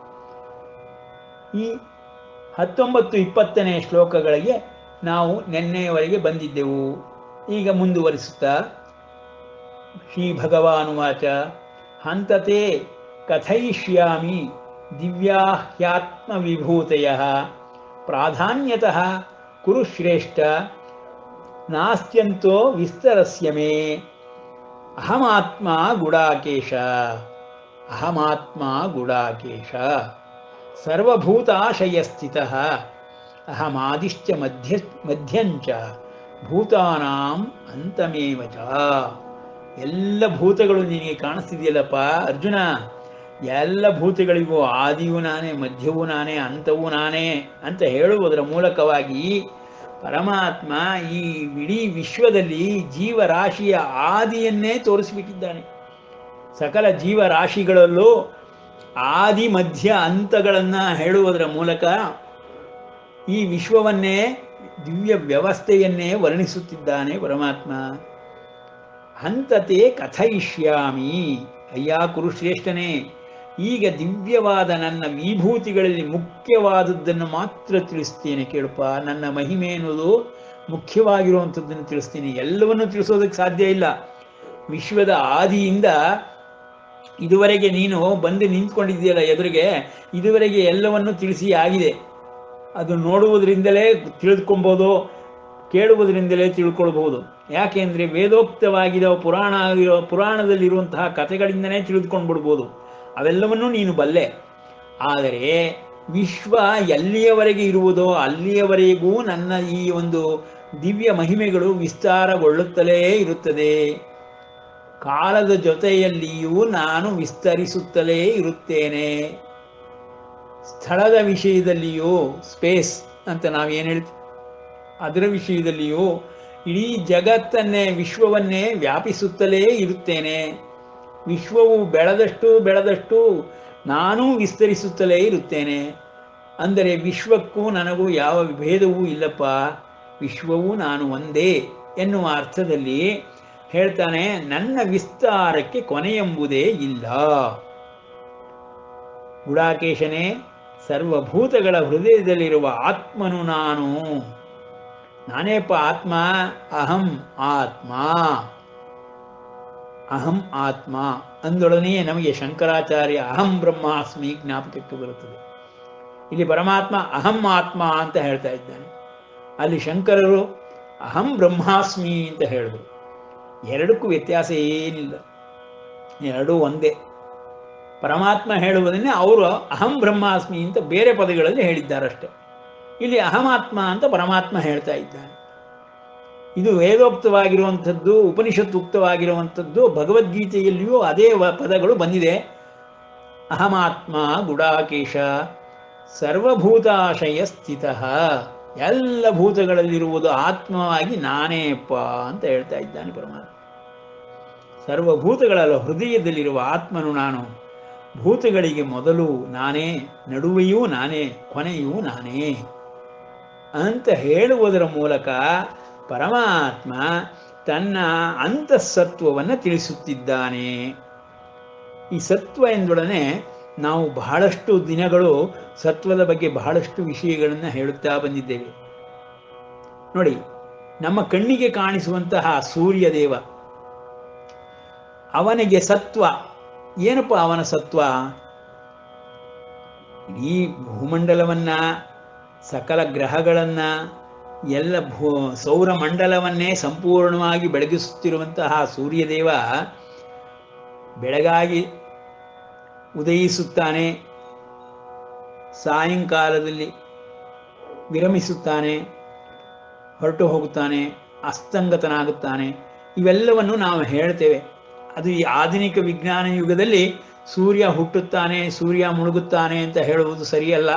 ಈ ಹತ್ತೊಂಬತ್ತು ಇಪ್ಪತ್ತನೇ ಶ್ಲೋಕಗಳಿಗೆ ನಾವು ನಿನ್ನೆಯವರೆಗೆ ಬಂದಿದ್ದೆವು ಈಗ ಮುಂದುವರಿಸುತ್ತಾ ಶ್ರೀ ಭಗವಾನುವಾಚ ಹಂತತೆ ಕಥಯಿಷ್ಯಾಮಿ ದಿವ್ಯಾಹ್ಯಾತ್ಮ ವಿಭೂತಯ ಪ್ರಾಧಾನ್ಯತಃ ಕುರು ಶ್ರೇಷ್ಠ ನಾಸ್ತ್ಯಂತೋ ವಿಸ್ತರಸ್ಯ ಮೇ ಅಹಮಾತ್ಮ ಗುಡಾಕೇಶ ಅಹಮಾತ್ಮ ಗುಡಾಕೇಶ ಸರ್ವಭೂತಾಶಯ ಅಹಮಾದಿಶ್ಚ ಮಧ್ಯ ಮಧ್ಯಂಚ ಭೂತಾನಾಂ ಅಂತಮೇವ ಚ ಎಲ್ಲ ಭೂತಗಳು ನಿನಗೆ ಕಾಣಿಸ್ತಿದೆಯಲ್ಲಪ್ಪ ಅರ್ಜುನ ಎಲ್ಲ ಭೂತಗಳಿಗೂ ಆದಿಯೂ ನಾನೇ ಮಧ್ಯವೂ ನಾನೇ ಅಂತವೂ ನಾನೇ ಅಂತ ಹೇಳುವುದರ ಮೂಲಕವಾಗಿ ಪರಮಾತ್ಮ ಈ ಇಡೀ ವಿಶ್ವದಲ್ಲಿ ಜೀವರಾಶಿಯ ಆದಿಯನ್ನೇ ತೋರಿಸಿಬಿಟ್ಟಿದ್ದಾನೆ ಸಕಲ ಜೀವರಾಶಿಗಳಲ್ಲೂ ಆದಿ ಮಧ್ಯ ಅಂತಗಳನ್ನ ಹೇಳುವುದರ ಮೂಲಕ ಈ ವಿಶ್ವವನ್ನೇ ದಿವ್ಯ ವ್ಯವಸ್ಥೆಯನ್ನೇ ವರ್ಣಿಸುತ್ತಿದ್ದಾನೆ ಪರಮಾತ್ಮ ಹಂತತೆ ಕಥಯಿಷ್ಯಾಮಿ ಅಯ್ಯ ಕುರುಶ್ರೇಷ್ಠನೇ ಈಗ ದಿವ್ಯವಾದ ನನ್ನ ವಿಭೂತಿಗಳಲ್ಲಿ ಮುಖ್ಯವಾದದ್ದನ್ನು ಮಾತ್ರ ತಿಳಿಸ್ತೇನೆ ಕೇಳಪ್ಪ ನನ್ನ ಮಹಿಮೆ ಎನ್ನುವುದು ಮುಖ್ಯವಾಗಿರುವಂಥದ್ದನ್ನು ತಿಳಿಸ್ತೀನಿ ಎಲ್ಲವನ್ನೂ ತಿಳಿಸೋದಕ್ಕೆ ಸಾಧ್ಯ ಇಲ್ಲ ವಿಶ್ವದ ಆದಿಯಿಂದ ಇದುವರೆಗೆ ನೀನು ಬಂದು ನಿಂತ್ಕೊಂಡಿದ್ದೀಯಲ್ಲ ಎದುರಿಗೆ ಇದುವರೆಗೆ ಎಲ್ಲವನ್ನು ತಿಳಿಸಿ ಆಗಿದೆ ಅದು ನೋಡುವುದರಿಂದಲೇ ತಿಳಿದುಕೊಬೋದು ಕೇಳುವುದರಿಂದಲೇ ತಿಳ್ಕೊಳ್ಬಹುದು ಯಾಕೆಂದ್ರೆ ವೇದೋಕ್ತವಾಗಿರೋ ಪುರಾಣ ಆಗಿರೋ ಪುರಾಣದಲ್ಲಿರುವಂತಹ ಕಥೆಗಳಿಂದನೇ ತಿಳಿದುಕೊಂಡು ಬಿಡ್ಬೋದು ಅವೆಲ್ಲವನ್ನೂ ನೀನು ಬಲ್ಲೆ ಆದರೆ ವಿಶ್ವ ಎಲ್ಲಿಯವರೆಗೆ ಇರುವುದೋ ಅಲ್ಲಿಯವರೆಗೂ ನನ್ನ ಈ ಒಂದು ದಿವ್ಯ ಮಹಿಮೆಗಳು ವಿಸ್ತಾರಗೊಳ್ಳುತ್ತಲೇ ಇರುತ್ತದೆ ಕಾಲದ ಜೊತೆಯಲ್ಲಿಯೂ ನಾನು ವಿಸ್ತರಿಸುತ್ತಲೇ ಇರುತ್ತೇನೆ ಸ್ಥಳದ ವಿಷಯದಲ್ಲಿಯೂ ಸ್ಪೇಸ್ ಅಂತ ನಾವೇನು ಹೇಳ್ತೀವಿ ಅದರ ವಿಷಯದಲ್ಲಿಯೂ ಇಡೀ ಜಗತ್ತನ್ನೇ ವಿಶ್ವವನ್ನೇ ವ್ಯಾಪಿಸುತ್ತಲೇ ಇರುತ್ತೇನೆ ವಿಶ್ವವು ಬೆಳೆದಷ್ಟು ಬೆಳೆದಷ್ಟು ನಾನೂ ವಿಸ್ತರಿಸುತ್ತಲೇ ಇರುತ್ತೇನೆ ಅಂದರೆ ವಿಶ್ವಕ್ಕೂ ನನಗೂ ಯಾವ ಭೇದವೂ ಇಲ್ಲಪ್ಪ ವಿಶ್ವವೂ ನಾನು ಒಂದೇ ಎನ್ನುವ ಅರ್ಥದಲ್ಲಿ ಹೇಳ್ತಾನೆ ನನ್ನ ವಿಸ್ತಾರಕ್ಕೆ ಕೊನೆಯೆಂಬುದೇ ಇಲ್ಲ ಗುಡಾಕೇಶನೇ ಸರ್ವಭೂತಗಳ ಹೃದಯದಲ್ಲಿರುವ ಆತ್ಮನು ನಾನು ನಾನೇಪ್ಪ ಆತ್ಮ ಅಹಂ ಆತ್ಮ ಅಹಂ ಆತ್ಮ ಅಂದೊಡನೆಯೇ ನಮಗೆ ಶಂಕರಾಚಾರ್ಯ ಅಹಂ ಬ್ರಹ್ಮಾಸ್ಮಿ ಜ್ಞಾಪಕಕ್ಕೆ ಬರುತ್ತದೆ ಇಲ್ಲಿ ಪರಮಾತ್ಮ ಅಹಂ ಆತ್ಮ ಅಂತ ಹೇಳ್ತಾ ಇದ್ದಾನೆ ಅಲ್ಲಿ ಶಂಕರರು ಅಹಂ ಬ್ರಹ್ಮಾಸ್ಮಿ ಅಂತ ಹೇಳಿದ್ರು ಎರಡಕ್ಕೂ ವ್ಯತ್ಯಾಸ ಏನಿಲ್ಲ ಎರಡೂ ಒಂದೇ ಪರಮಾತ್ಮ ಹೇಳುವುದನ್ನೇ ಅವರು ಅಹಂ ಬ್ರಹ್ಮಾಸ್ಮಿ ಅಂತ ಬೇರೆ ಪದಗಳಲ್ಲಿ ಹೇಳಿದ್ದಾರಷ್ಟೆ ಇಲ್ಲಿ ಅಹಮಾತ್ಮ ಅಂತ ಪರಮಾತ್ಮ ಹೇಳ್ತಾ ಇದ್ದಾನೆ ಇದು ವೇದೋಕ್ತವಾಗಿರುವಂಥದ್ದು ಉಪನಿಷತ್ತುಕ್ತವಾಗಿರುವಂಥದ್ದು ಭಗವದ್ಗೀತೆಯಲ್ಲಿಯೂ ಅದೇ ವ- ಪದಗಳು ಬಂದಿದೆ ಅಹಮಾತ್ಮ ಗುಡಾಕೇಶ ಸರ್ವಭೂತಾಶಯ ಸ್ಥಿತ ಎಲ್ಲ ಭೂತಗಳಲ್ಲಿರುವುದು ಆತ್ಮವಾಗಿ ನಾನೇಪ್ಪ ಅಂತ ಹೇಳ್ತಾ ಇದ್ದಾನೆ ಪರಮಾತ್ಮ ಸರ್ವಭೂತಗಳ ಹೃದಯದಲ್ಲಿರುವ ಆತ್ಮನು ನಾನು ಭೂತಗಳಿಗೆ ಮೊದಲು ನಾನೇ ನಡುವೆಯೂ ನಾನೇ ಕೊನೆಯೂ ನಾನೇ ಅಂತ ಹೇಳುವುದರ ಮೂಲಕ ಪರಮಾತ್ಮ ತನ್ನ ಅಂತಃಸತ್ವವನ್ನು ತಿಳಿಸುತ್ತಿದ್ದಾನೆ ಈ ಸತ್ವ ಎಂದೊಡನೆ ನಾವು ಬಹಳಷ್ಟು ದಿನಗಳು ಸತ್ವದ ಬಗ್ಗೆ ಬಹಳಷ್ಟು ವಿಷಯಗಳನ್ನು ಹೇಳುತ್ತಾ ಬಂದಿದ್ದೇವೆ ನೋಡಿ ನಮ್ಮ ಕಣ್ಣಿಗೆ ಕಾಣಿಸುವಂತಹ ಸೂರ್ಯ ದೇವ ಅವನಿಗೆ ಸತ್ವ ಏನಪ್ಪ ಅವನ ಸತ್ವ ಈ ಭೂಮಂಡಲವನ್ನ ಸಕಲ ಗ್ರಹಗಳನ್ನ ಎಲ್ಲ ಭೂ ಸೌರಮಂಡಲವನ್ನೇ ಸಂಪೂರ್ಣವಾಗಿ ಬೆಳಗಿಸುತ್ತಿರುವಂತಹ ಸೂರ್ಯದೇವ ಬೆಳಗಾಗಿ ಉದಯಿಸುತ್ತಾನೆ ಸಾಯಂಕಾಲದಲ್ಲಿ ವಿರಮಿಸುತ್ತಾನೆ ಹೊರಟು ಹೋಗುತ್ತಾನೆ ಅಸ್ತಂಗತನಾಗುತ್ತಾನೆ ಇವೆಲ್ಲವನ್ನು ನಾವು ಹೇಳ್ತೇವೆ ಅದು ಈ ಆಧುನಿಕ ವಿಜ್ಞಾನ ಯುಗದಲ್ಲಿ ಸೂರ್ಯ ಹುಟ್ಟುತ್ತಾನೆ ಸೂರ್ಯ ಮುಳುಗುತ್ತಾನೆ ಅಂತ ಹೇಳುವುದು ಸರಿಯಲ್ಲ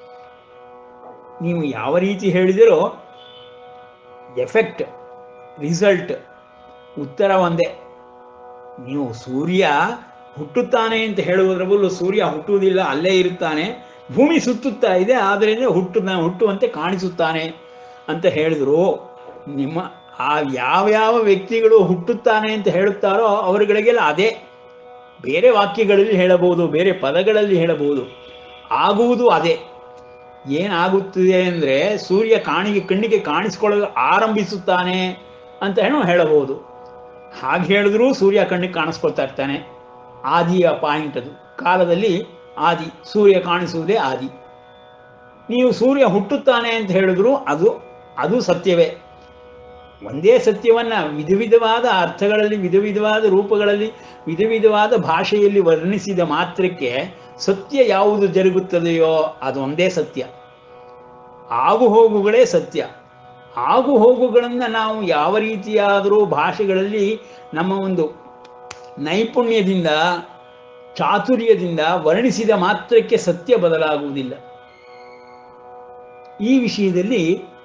ನೀವು ಯಾವ ರೀತಿ ಹೇಳಿದಿರೋ ಎಫೆಕ್ಟ್ ರಿಸಲ್ಟ್ ಉತ್ತರ ಒಂದೇ ನೀವು ಸೂರ್ಯ ಹುಟ್ಟುತ್ತಾನೆ ಅಂತ ಹೇಳುವುದರ ಬದಲು ಸೂರ್ಯ ಹುಟ್ಟುವುದಿಲ್ಲ ಅಲ್ಲೇ ಇರುತ್ತಾನೆ ಭೂಮಿ ಸುತ್ತುತ್ತಾ ಇದೆ ಆದ್ದರಿಂದ ಹುಟ್ಟು ಹುಟ್ಟುವಂತೆ ಕಾಣಿಸುತ್ತಾನೆ ಅಂತ ಹೇಳಿದ್ರು ನಿಮ್ಮ ಆ ಯಾವ್ಯಾವ ವ್ಯಕ್ತಿಗಳು ಹುಟ್ಟುತ್ತಾನೆ ಅಂತ ಹೇಳುತ್ತಾರೋ ಅವರುಗಳಿಗೆಲ್ಲ ಅದೇ ಬೇರೆ ವಾಕ್ಯಗಳಲ್ಲಿ ಹೇಳಬಹುದು ಬೇರೆ ಪದಗಳಲ್ಲಿ ಹೇಳಬಹುದು ಆಗುವುದು ಅದೇ ಏನಾಗುತ್ತಿದೆ ಅಂದರೆ ಸೂರ್ಯ ಕಾಣಿಗೆ ಕಣ್ಣಿಗೆ ಕಾಣಿಸ್ಕೊಳ್ಳಲು ಆರಂಭಿಸುತ್ತಾನೆ ಅಂತ ಹೇಳಿ ಹೇಳಬಹುದು ಹಾಗೆ ಹೇಳಿದ್ರೂ ಸೂರ್ಯ ಕಣ್ಣಿಗೆ ಕಾಣಿಸ್ಕೊಳ್ತಾ ಇರ್ತಾನೆ ಆದಿಯ ಪಾಯಿಂಟ್ ಅದು ಕಾಲದಲ್ಲಿ ಆದಿ ಸೂರ್ಯ ಕಾಣಿಸುವುದೇ ಆದಿ ನೀವು ಸೂರ್ಯ ಹುಟ್ಟುತ್ತಾನೆ ಅಂತ ಹೇಳಿದ್ರು ಅದು ಅದು ಸತ್ಯವೇ ಒಂದೇ ಸತ್ಯವನ್ನ ವಿಧ ವಿಧವಾದ ಅರ್ಥಗಳಲ್ಲಿ ವಿಧ ವಿಧವಾದ ರೂಪಗಳಲ್ಲಿ ವಿಧ ವಿಧವಾದ ಭಾಷೆಯಲ್ಲಿ ವರ್ಣಿಸಿದ ಮಾತ್ರಕ್ಕೆ ಸತ್ಯ ಯಾವುದು ಜರುಗುತ್ತದೆಯೋ ಅದು ಒಂದೇ ಸತ್ಯ ಆಗು ಹೋಗುಗಳೇ ಸತ್ಯ ಆಗು ಹೋಗುಗಳನ್ನು ನಾವು ಯಾವ ರೀತಿಯಾದರೂ ಭಾಷೆಗಳಲ್ಲಿ ನಮ್ಮ ಒಂದು ನೈಪುಣ್ಯದಿಂದ ಚಾತುರ್ಯದಿಂದ ವರ್ಣಿಸಿದ ಮಾತ್ರಕ್ಕೆ ಸತ್ಯ ಬದಲಾಗುವುದಿಲ್ಲ ಈ ವಿಷಯದಲ್ಲಿ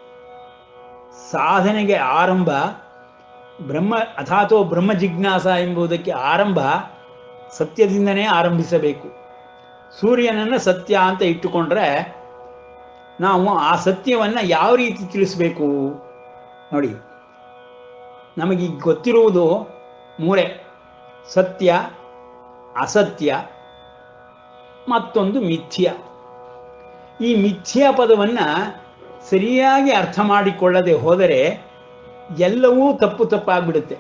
ಸಾಧನೆಗೆ ಆರಂಭ ಬ್ರಹ್ಮ ಅಥಾತೋ ಬ್ರಹ್ಮ ಜಿಜ್ಞಾಸ ಎಂಬುದಕ್ಕೆ ಆರಂಭ ಸತ್ಯದಿಂದನೇ ಆರಂಭಿಸಬೇಕು ಸೂರ್ಯನನ್ನು ಸತ್ಯ ಅಂತ ಇಟ್ಟುಕೊಂಡ್ರೆ ನಾವು ಆ ಸತ್ಯವನ್ನು ಯಾವ ರೀತಿ ತಿಳಿಸಬೇಕು ನೋಡಿ ನಮಗೀಗ ಗೊತ್ತಿರುವುದು ಮೂರೇ ಸತ್ಯ ಅಸತ್ಯ ಮತ್ತೊಂದು ಮಿಥ್ಯ ಈ ಮಿಥ್ಯಾ ಪದವನ್ನು ಸರಿಯಾಗಿ ಅರ್ಥ ಮಾಡಿಕೊಳ್ಳದೆ ಹೋದರೆ ಎಲ್ಲವೂ ತಪ್ಪು ತಪ್ಪಾಗ್ಬಿಡುತ್ತೆ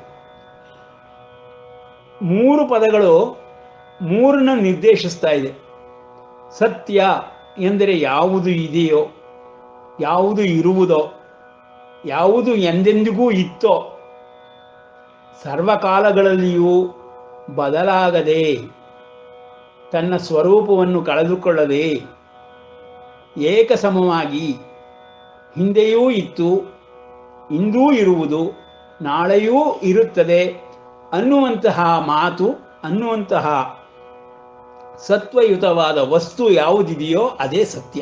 ಮೂರು ಪದಗಳು ಮೂರನ್ನು ನಿರ್ದೇಶಿಸ್ತಾ ಇದೆ ಸತ್ಯ ಎಂದರೆ ಯಾವುದು ಇದೆಯೋ ಯಾವುದು ಇರುವುದೋ ಯಾವುದು ಎಂದೆಂದಿಗೂ ಇತ್ತೋ ಸರ್ವಕಾಲಗಳಲ್ಲಿಯೂ ಬದಲಾಗದೆ ತನ್ನ ಸ್ವರೂಪವನ್ನು ಕಳೆದುಕೊಳ್ಳದೆ ಏಕಸಮವಾಗಿ ಹಿಂದೆಯೂ ಇತ್ತು ಇಂದೂ ಇರುವುದು ನಾಳೆಯೂ ಇರುತ್ತದೆ ಅನ್ನುವಂತಹ ಮಾತು ಅನ್ನುವಂತಹ ಸತ್ವಯುತವಾದ ವಸ್ತು ಯಾವುದಿದೆಯೋ ಅದೇ ಸತ್ಯ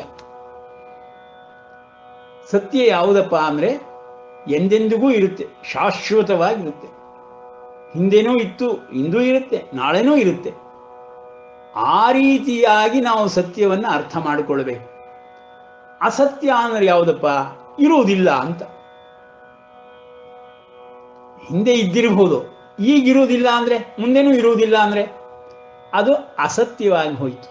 ಸತ್ಯ ಯಾವುದಪ್ಪ ಅಂದರೆ ಎಂದೆಂದಿಗೂ ಇರುತ್ತೆ ಶಾಶ್ವತವಾಗಿರುತ್ತೆ ಹಿಂದೆನೂ ಇತ್ತು ಇಂದೂ ಇರುತ್ತೆ ನಾಳೆನೂ ಇರುತ್ತೆ ಆ ರೀತಿಯಾಗಿ ನಾವು ಸತ್ಯವನ್ನು ಅರ್ಥ ಮಾಡಿಕೊಳ್ಬೇಕು ಅಸತ್ಯ ಅಂದ್ರೆ ಯಾವುದಪ್ಪ ಇರುವುದಿಲ್ಲ ಅಂತ ಹಿಂದೆ ಇದ್ದಿರಬಹುದು ಈಗಿರುವುದಿಲ್ಲ ಅಂದ್ರೆ ಮುಂದೆನೂ ಇರುವುದಿಲ್ಲ ಅಂದ್ರೆ ಅದು ಅಸತ್ಯವಾಗಿ ಹೋಯಿತು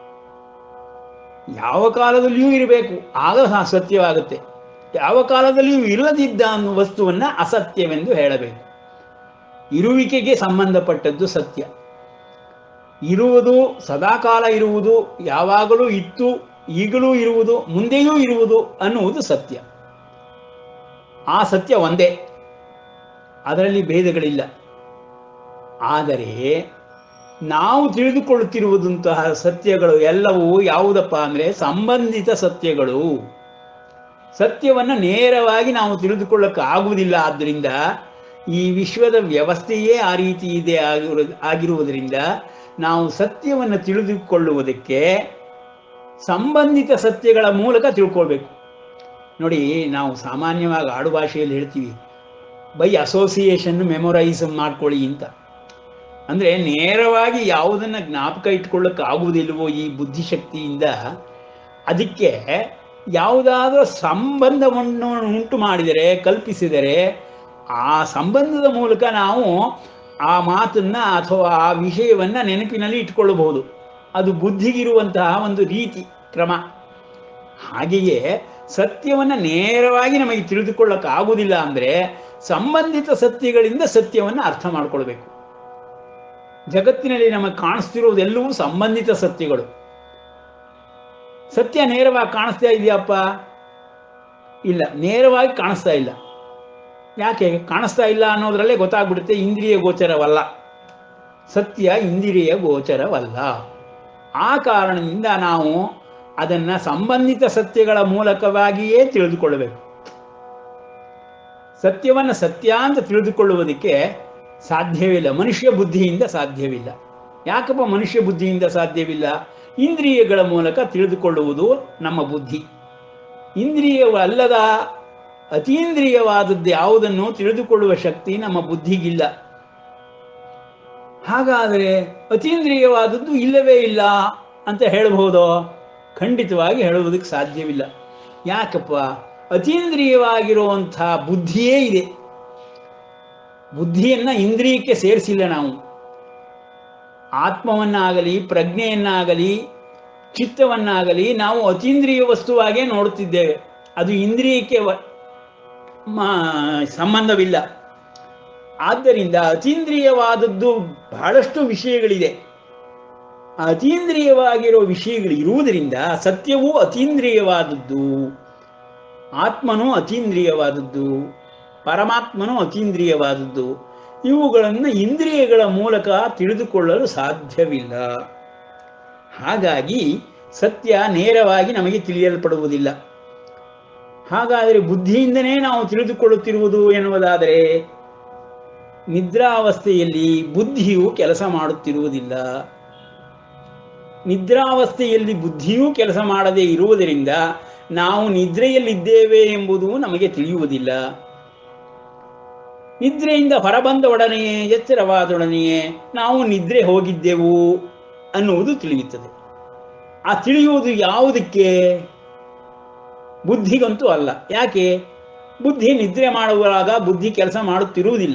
ಯಾವ ಕಾಲದಲ್ಲಿಯೂ ಇರಬೇಕು ಆಗ ಸತ್ಯವಾಗುತ್ತೆ ಯಾವ ಕಾಲದಲ್ಲಿಯೂ ಇಲ್ಲದಿದ್ದ ಅನ್ನೋ ವಸ್ತುವನ್ನ ಅಸತ್ಯವೆಂದು ಹೇಳಬೇಕು ಇರುವಿಕೆಗೆ ಸಂಬಂಧಪಟ್ಟದ್ದು ಸತ್ಯ ಇರುವುದು ಸದಾಕಾಲ ಇರುವುದು ಯಾವಾಗಲೂ ಇತ್ತು ಈಗಲೂ ಇರುವುದು ಮುಂದೆಯೂ ಇರುವುದು ಅನ್ನುವುದು ಸತ್ಯ ಆ ಸತ್ಯ ಒಂದೇ ಅದರಲ್ಲಿ ಭೇದಗಳಿಲ್ಲ ಆದರೆ ನಾವು ತಿಳಿದುಕೊಳ್ಳುತ್ತಿರುವುದಂತಹ ಸತ್ಯಗಳು ಎಲ್ಲವೂ ಯಾವುದಪ್ಪ ಅಂದರೆ ಸಂಬಂಧಿತ ಸತ್ಯಗಳು ಸತ್ಯವನ್ನು ನೇರವಾಗಿ ನಾವು ತಿಳಿದುಕೊಳ್ಳಕ್ಕೆ ಆಗುವುದಿಲ್ಲ ಆದ್ದರಿಂದ ಈ ವಿಶ್ವದ ವ್ಯವಸ್ಥೆಯೇ ಆ ರೀತಿ ಇದೆ ಆಗಿರು ಆಗಿರುವುದರಿಂದ ನಾವು ಸತ್ಯವನ್ನು ತಿಳಿದುಕೊಳ್ಳುವುದಕ್ಕೆ ಸಂಬಂಧಿತ ಸತ್ಯಗಳ ಮೂಲಕ ತಿಳ್ಕೊಳ್ಬೇಕು ನೋಡಿ ನಾವು ಸಾಮಾನ್ಯವಾಗಿ ಆಡು ಭಾಷೆಯಲ್ಲಿ ಹೇಳ್ತೀವಿ ಬೈ ಅಸೋಸಿಯೇಷನ್ ಮೆಮೊರೈಸ್ ಮಾಡ್ಕೊಳ್ಳಿ ಅಂತ ಅಂದರೆ ನೇರವಾಗಿ ಯಾವುದನ್ನು ಜ್ಞಾಪಕ ಇಟ್ಕೊಳ್ಳೋಕೆ ಆಗುವುದಿಲ್ವೋ ಈ ಬುದ್ಧಿಶಕ್ತಿಯಿಂದ ಅದಕ್ಕೆ ಯಾವುದಾದ್ರೂ ಸಂಬಂಧವನ್ನು ಉಂಟು ಮಾಡಿದರೆ ಕಲ್ಪಿಸಿದರೆ ಆ ಸಂಬಂಧದ ಮೂಲಕ ನಾವು ಆ ಮಾತನ್ನ ಅಥವಾ ಆ ವಿಷಯವನ್ನ ನೆನಪಿನಲ್ಲಿ ಇಟ್ಕೊಳ್ಳಬಹುದು ಅದು ಬುದ್ಧಿಗಿರುವಂತಹ ಒಂದು ರೀತಿ ಕ್ರಮ ಹಾಗೆಯೇ ಸತ್ಯವನ್ನು ನೇರವಾಗಿ ನಮಗೆ ತಿಳಿದುಕೊಳ್ಳಕ್ಕೆ ಆಗುವುದಿಲ್ಲ ಅಂದರೆ ಸಂಬಂಧಿತ ಸತ್ಯಗಳಿಂದ ಸತ್ಯವನ್ನು ಅರ್ಥ ಮಾಡ್ಕೊಳ್ಬೇಕು ಜಗತ್ತಿನಲ್ಲಿ ನಮಗೆ ಕಾಣಿಸ್ತಿರೋದೆಲ್ಲವೂ ಸಂಬಂಧಿತ ಸತ್ಯಗಳು ಸತ್ಯ ನೇರವಾಗಿ ಕಾಣಿಸ್ತಾ ಇದೆಯಪ್ಪ ಇಲ್ಲ ನೇರವಾಗಿ ಕಾಣಿಸ್ತಾ ಇಲ್ಲ ಯಾಕೆ ಕಾಣಿಸ್ತಾ ಇಲ್ಲ ಅನ್ನೋದ್ರಲ್ಲೇ ಗೊತ್ತಾಗ್ಬಿಡುತ್ತೆ ಇಂದ್ರಿಯ ಗೋಚರವಲ್ಲ ಸತ್ಯ ಇಂದ್ರಿಯ ಗೋಚರವಲ್ಲ ಆ ಕಾರಣದಿಂದ ನಾವು ಅದನ್ನು ಸಂಬಂಧಿತ ಸತ್ಯಗಳ ಮೂಲಕವಾಗಿಯೇ ತಿಳಿದುಕೊಳ್ಳಬೇಕು ಸತ್ಯವನ್ನು ಸತ್ಯ ಅಂತ ತಿಳಿದುಕೊಳ್ಳುವುದಕ್ಕೆ ಸಾಧ್ಯವಿಲ್ಲ ಮನುಷ್ಯ ಬುದ್ಧಿಯಿಂದ ಸಾಧ್ಯವಿಲ್ಲ ಯಾಕಪ್ಪ ಮನುಷ್ಯ ಬುದ್ಧಿಯಿಂದ ಸಾಧ್ಯವಿಲ್ಲ ಇಂದ್ರಿಯಗಳ ಮೂಲಕ ತಿಳಿದುಕೊಳ್ಳುವುದು ನಮ್ಮ ಬುದ್ಧಿ ಇಂದ್ರಿಯವಲ್ಲದ ಅತೀಂದ್ರಿಯವಾದದ್ದು ಯಾವುದನ್ನು ತಿಳಿದುಕೊಳ್ಳುವ ಶಕ್ತಿ ನಮ್ಮ ಬುದ್ಧಿಗಿಲ್ಲ ಹಾಗಾದರೆ ಅತೀಂದ್ರಿಯವಾದದ್ದು ಇಲ್ಲವೇ ಇಲ್ಲ ಅಂತ ಹೇಳಬಹುದೋ ಖಂಡಿತವಾಗಿ ಹೇಳುವುದಕ್ಕೆ ಸಾಧ್ಯವಿಲ್ಲ ಯಾಕಪ್ಪ ಅತೀಂದ್ರಿಯವಾಗಿರುವಂಥ ಬುದ್ಧಿಯೇ ಇದೆ ಬುದ್ಧಿಯನ್ನ ಇಂದ್ರಿಯಕ್ಕೆ ಸೇರಿಸಿಲ್ಲ ನಾವು ಆತ್ಮವನ್ನಾಗಲಿ ಪ್ರಜ್ಞೆಯನ್ನಾಗಲಿ ಚಿತ್ತವನ್ನಾಗಲಿ ನಾವು ಅತೀಂದ್ರಿಯ ವಸ್ತುವಾಗೇ ನೋಡುತ್ತಿದ್ದೇವೆ ಅದು ಇಂದ್ರಿಯಕ್ಕೆ ವ- ಮ- ಸಂಬಂಧವಿಲ್ಲ ಆದ್ದರಿಂದ ಅತೀಂದ್ರಿಯವಾದದ್ದು ಬಹಳಷ್ಟು ವಿಷಯಗಳಿದೆ ಆ ಅತೀಂದ್ರಿಯವಾಗಿರೋ ವಿಷಯಗಳು ಇರುವುದರಿಂದ ಸತ್ಯವೂ ಅತೀಂದ್ರಿಯವಾದದ್ದು ಆತ್ಮನೂ ಅತೀಂದ್ರಿಯವಾದದ್ದು ಪರಮಾತ್ಮನೂ ಅತೀಂದ್ರಿಯವಾದದ್ದು ಇವುಗಳನ್ನು ಇಂದ್ರಿಯಗಳ ಮೂಲಕ ತಿಳಿದುಕೊಳ್ಳಲು ಸಾಧ್ಯವಿಲ್ಲ ಹಾಗಾಗಿ ಸತ್ಯ ನೇರವಾಗಿ ನಮಗೆ ತಿಳಿಯಲ್ಪಡುವುದಿಲ್ಲ ಹಾಗಾದರೆ ಬುದ್ಧಿಯಿಂದನೇ ನಾವು ತಿಳಿದುಕೊಳ್ಳುತ್ತಿರುವುದು ಎನ್ನುವುದಾದರೆ ನಿದ್ರಾವಸ್ಥೆಯಲ್ಲಿ ಬುದ್ಧಿಯು ಕೆಲಸ ಮಾಡುತ್ತಿರುವುದಿಲ್ಲ ನಿದ್ರಾವಸ್ಥೆಯಲ್ಲಿ ಬುದ್ಧಿಯೂ ಕೆಲಸ ಮಾಡದೇ ಇರುವುದರಿಂದ ನಾವು ನಿದ್ರೆಯಲ್ಲಿದ್ದೇವೆ ಎಂಬುದು ನಮಗೆ ತಿಳಿಯುವುದಿಲ್ಲ ನಿದ್ರೆಯಿಂದ ಹೊರಬಂದ ಒಡನೆಯೇ ಎಚ್ಚರವಾದೊಡನೆಯೇ ನಾವು ನಿದ್ರೆ ಹೋಗಿದ್ದೆವು ಅನ್ನುವುದು ತಿಳಿಯುತ್ತದೆ ಆ ತಿಳಿಯುವುದು ಯಾವುದಕ್ಕೆ ಬುದ್ಧಿಗಂತೂ ಅಲ್ಲ ಯಾಕೆ ಬುದ್ಧಿ ನಿದ್ರೆ ಮಾಡುವಾಗ ಬುದ್ಧಿ ಕೆಲಸ ಮಾಡುತ್ತಿರುವುದಿಲ್ಲ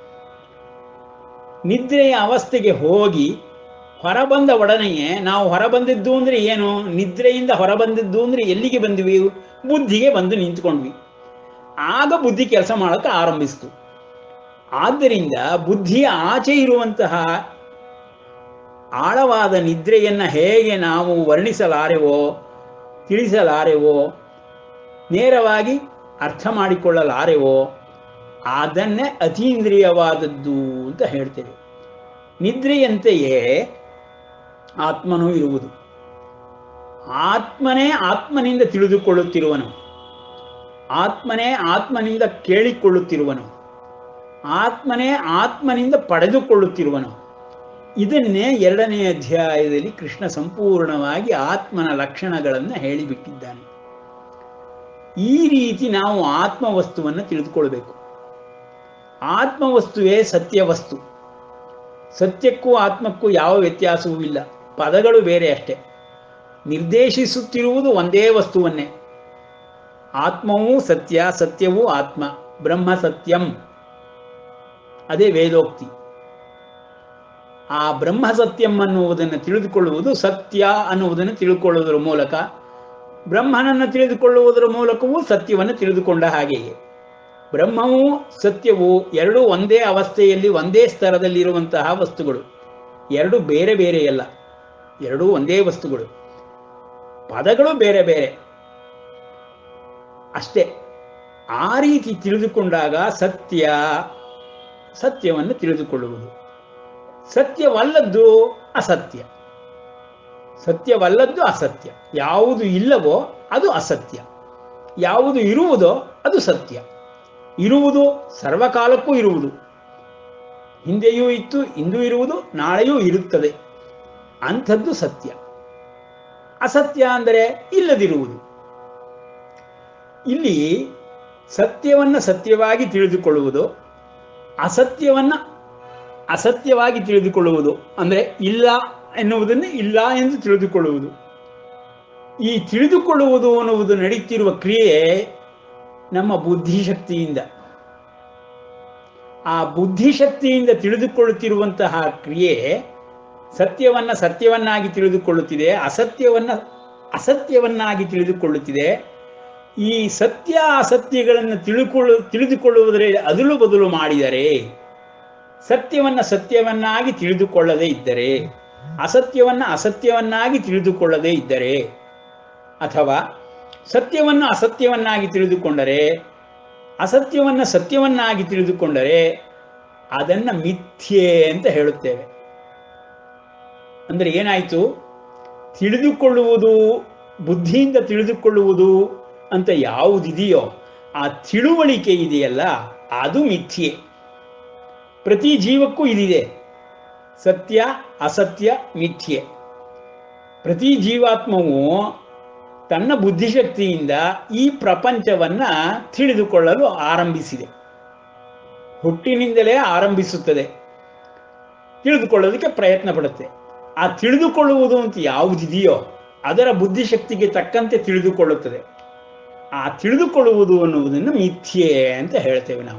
ನಿದ್ರೆಯ ಅವಸ್ಥೆಗೆ ಹೋಗಿ ಹೊರಬಂದ ಒಡನೆಯೇ ನಾವು ಹೊರಬಂದಿದ್ದು ಅಂದ್ರೆ ಏನು ನಿದ್ರೆಯಿಂದ ಹೊರಬಂದಿದ್ದು ಅಂದ್ರೆ ಎಲ್ಲಿಗೆ ಬಂದ್ವಿ ಬುದ್ಧಿಗೆ ಬಂದು ನಿಂತ್ಕೊಂಡ್ವಿ ಆಗ ಬುದ್ಧಿ ಕೆಲಸ ಮಾಡೋಕೆ ಆರಂಭಿಸ್ತು ಆದ್ದರಿಂದ ಬುದ್ಧಿಯ ಆಚೆ ಇರುವಂತಹ ಆಳವಾದ ನಿದ್ರೆಯನ್ನ ಹೇಗೆ ನಾವು ವರ್ಣಿಸಲಾರೆವೋ ತಿಳಿಸಲಾರೆವೋ ನೇರವಾಗಿ ಅರ್ಥ ಮಾಡಿಕೊಳ್ಳಲಾರೆವೋ ಅದನ್ನೇ ಅತೀಂದ್ರಿಯವಾದದ್ದು ಅಂತ ಹೇಳ್ತೇವೆ ನಿದ್ರೆಯಂತೆಯೇ ಆತ್ಮನೂ ಇರುವುದು ಆತ್ಮನೇ ಆತ್ಮನಿಂದ ತಿಳಿದುಕೊಳ್ಳುತ್ತಿರುವನು ಆತ್ಮನೇ ಆತ್ಮನಿಂದ ಕೇಳಿಕೊಳ್ಳುತ್ತಿರುವನು ಆತ್ಮನೇ ಆತ್ಮನಿಂದ ಪಡೆದುಕೊಳ್ಳುತ್ತಿರುವನು ಇದನ್ನೇ ಎರಡನೇ ಅಧ್ಯಾಯದಲ್ಲಿ ಕೃಷ್ಣ ಸಂಪೂರ್ಣವಾಗಿ ಆತ್ಮನ ಲಕ್ಷಣಗಳನ್ನು ಹೇಳಿಬಿಟ್ಟಿದ್ದಾನೆ ಈ ರೀತಿ ನಾವು ಆತ್ಮವಸ್ತುವನ್ನು ತಿಳಿದುಕೊಳ್ಬೇಕು ಆತ್ಮವಸ್ತುವೇ ಸತ್ಯವಸ್ತು ಸತ್ಯಕ್ಕೂ ಆತ್ಮಕ್ಕೂ ಯಾವ ವ್ಯತ್ಯಾಸವೂ ಇಲ್ಲ ಪದಗಳು ಬೇರೆ ಅಷ್ಟೇ ನಿರ್ದೇಶಿಸುತ್ತಿರುವುದು ಒಂದೇ ವಸ್ತುವನ್ನೇ ಆತ್ಮವೂ ಸತ್ಯ ಸತ್ಯವೂ ಆತ್ಮ ಬ್ರಹ್ಮ ಸತ್ಯಂ ಅದೇ ವೇದೋಕ್ತಿ ಆ ಬ್ರಹ್ಮ ಸತ್ಯಂ ಅನ್ನುವುದನ್ನು ತಿಳಿದುಕೊಳ್ಳುವುದು ಸತ್ಯ ಅನ್ನುವುದನ್ನು ತಿಳ್ಕೊಳ್ಳುವುದರ ಮೂಲಕ ಬ್ರಹ್ಮನನ್ನು ತಿಳಿದುಕೊಳ್ಳುವುದರ ಮೂಲಕವೂ ಸತ್ಯವನ್ನು ತಿಳಿದುಕೊಂಡ ಹಾಗೆಯೇ ಬ್ರಹ್ಮವೂ ಸತ್ಯವೂ ಎರಡೂ ಒಂದೇ ಅವಸ್ಥೆಯಲ್ಲಿ ಒಂದೇ ಸ್ತರದಲ್ಲಿರುವಂತಹ ವಸ್ತುಗಳು ಎರಡು ಬೇರೆ ಬೇರೆಯಲ್ಲ ಎರಡೂ ಒಂದೇ ವಸ್ತುಗಳು ಪದಗಳು ಬೇರೆ ಬೇರೆ ಅಷ್ಟೇ ಆ ರೀತಿ ತಿಳಿದುಕೊಂಡಾಗ ಸತ್ಯ ಸತ್ಯವನ್ನು ತಿಳಿದುಕೊಳ್ಳುವುದು ಸತ್ಯವಲ್ಲದ್ದು ಅಸತ್ಯ ಸತ್ಯವಲ್ಲದ್ದು ಅಸತ್ಯ ಯಾವುದು ಇಲ್ಲವೋ ಅದು ಅಸತ್ಯ ಯಾವುದು ಇರುವುದೋ ಅದು ಸತ್ಯ ಇರುವುದು ಸರ್ವಕಾಲಕ್ಕೂ ಇರುವುದು ಹಿಂದೆಯೂ ಇತ್ತು ಇಂದು ಇರುವುದು ನಾಳೆಯೂ ಇರುತ್ತದೆ ಅಂಥದ್ದು ಸತ್ಯ ಅಸತ್ಯ ಅಂದರೆ ಇಲ್ಲದಿರುವುದು ಇಲ್ಲಿ ಸತ್ಯವನ್ನ ಸತ್ಯವಾಗಿ ತಿಳಿದುಕೊಳ್ಳುವುದು ಅಸತ್ಯವನ್ನ ಅಸತ್ಯವಾಗಿ ತಿಳಿದುಕೊಳ್ಳುವುದು ಅಂದರೆ ಇಲ್ಲ ಎನ್ನುವುದನ್ನು ಇಲ್ಲ ಎಂದು ತಿಳಿದುಕೊಳ್ಳುವುದು ಈ ತಿಳಿದುಕೊಳ್ಳುವುದು ಅನ್ನುವುದು ನಡೀತಿರುವ ಕ್ರಿಯೆ ನಮ್ಮ ಬುದ್ಧಿಶಕ್ತಿಯಿಂದ ಆ ಬುದ್ಧಿಶಕ್ತಿಯಿಂದ ತಿಳಿದುಕೊಳ್ಳುತ್ತಿರುವಂತಹ ಕ್ರಿಯೆ ಸತ್ಯವನ್ನ ಸತ್ಯವನ್ನಾಗಿ ತಿಳಿದುಕೊಳ್ಳುತ್ತಿದೆ ಅಸತ್ಯವನ್ನ ಅಸತ್ಯವನ್ನಾಗಿ ತಿಳಿದುಕೊಳ್ಳುತ್ತಿದೆ ಈ ಸತ್ಯ ಅಸತ್ಯಗಳನ್ನು ತಿಳುಕೊಳ್ಳು ತಿಳಿದುಕೊಳ್ಳುವುದರಲ್ಲಿ ಅದಲು ಬದಲು ಮಾಡಿದರೆ ಸತ್ಯವನ್ನ ಸತ್ಯವನ್ನಾಗಿ ತಿಳಿದುಕೊಳ್ಳದೇ ಇದ್ದರೆ ಅಸತ್ಯವನ್ನ ಅಸತ್ಯವನ್ನಾಗಿ ತಿಳಿದುಕೊಳ್ಳದೇ ಇದ್ದರೆ ಅಥವಾ ಸತ್ಯವನ್ನು ಅಸತ್ಯವನ್ನಾಗಿ ತಿಳಿದುಕೊಂಡರೆ ಅಸತ್ಯವನ್ನ ಸತ್ಯವನ್ನಾಗಿ ತಿಳಿದುಕೊಂಡರೆ ಅದನ್ನ ಮಿಥ್ಯೆ ಅಂತ ಹೇಳುತ್ತೇವೆ ಅಂದ್ರೆ ಏನಾಯಿತು ತಿಳಿದುಕೊಳ್ಳುವುದು ಬುದ್ಧಿಯಿಂದ ತಿಳಿದುಕೊಳ್ಳುವುದು ಅಂತ ಯಾವುದಿದೆಯೋ ಆ ತಿಳುವಳಿಕೆ ಇದೆಯಲ್ಲ ಅದು ಮಿಥ್ಯೆ ಪ್ರತಿ ಜೀವಕ್ಕೂ ಇದಿದೆ ಸತ್ಯ ಅಸತ್ಯ ಮಿಥ್ಯೆ ಪ್ರತಿ ಜೀವಾತ್ಮವು ತನ್ನ ಬುದ್ಧಿಶಕ್ತಿಯಿಂದ ಈ ಪ್ರಪಂಚವನ್ನ ತಿಳಿದುಕೊಳ್ಳಲು ಆರಂಭಿಸಿದೆ ಹುಟ್ಟಿನಿಂದಲೇ ಆರಂಭಿಸುತ್ತದೆ ತಿಳಿದುಕೊಳ್ಳೋದಕ್ಕೆ ಪ್ರಯತ್ನ ಪಡುತ್ತೆ ಆ ತಿಳಿದುಕೊಳ್ಳುವುದು ಅಂತ ಯಾವುದಿದೆಯೋ ಅದರ ಬುದ್ಧಿಶಕ್ತಿಗೆ ತಕ್ಕಂತೆ ತಿಳಿದುಕೊಳ್ಳುತ್ತದೆ ಆ ತಿಳಿದುಕೊಳ್ಳುವುದು ಅನ್ನುವುದನ್ನು ಮಿಥ್ಯೆ ಅಂತ ಹೇಳ್ತೇವೆ ನಾವು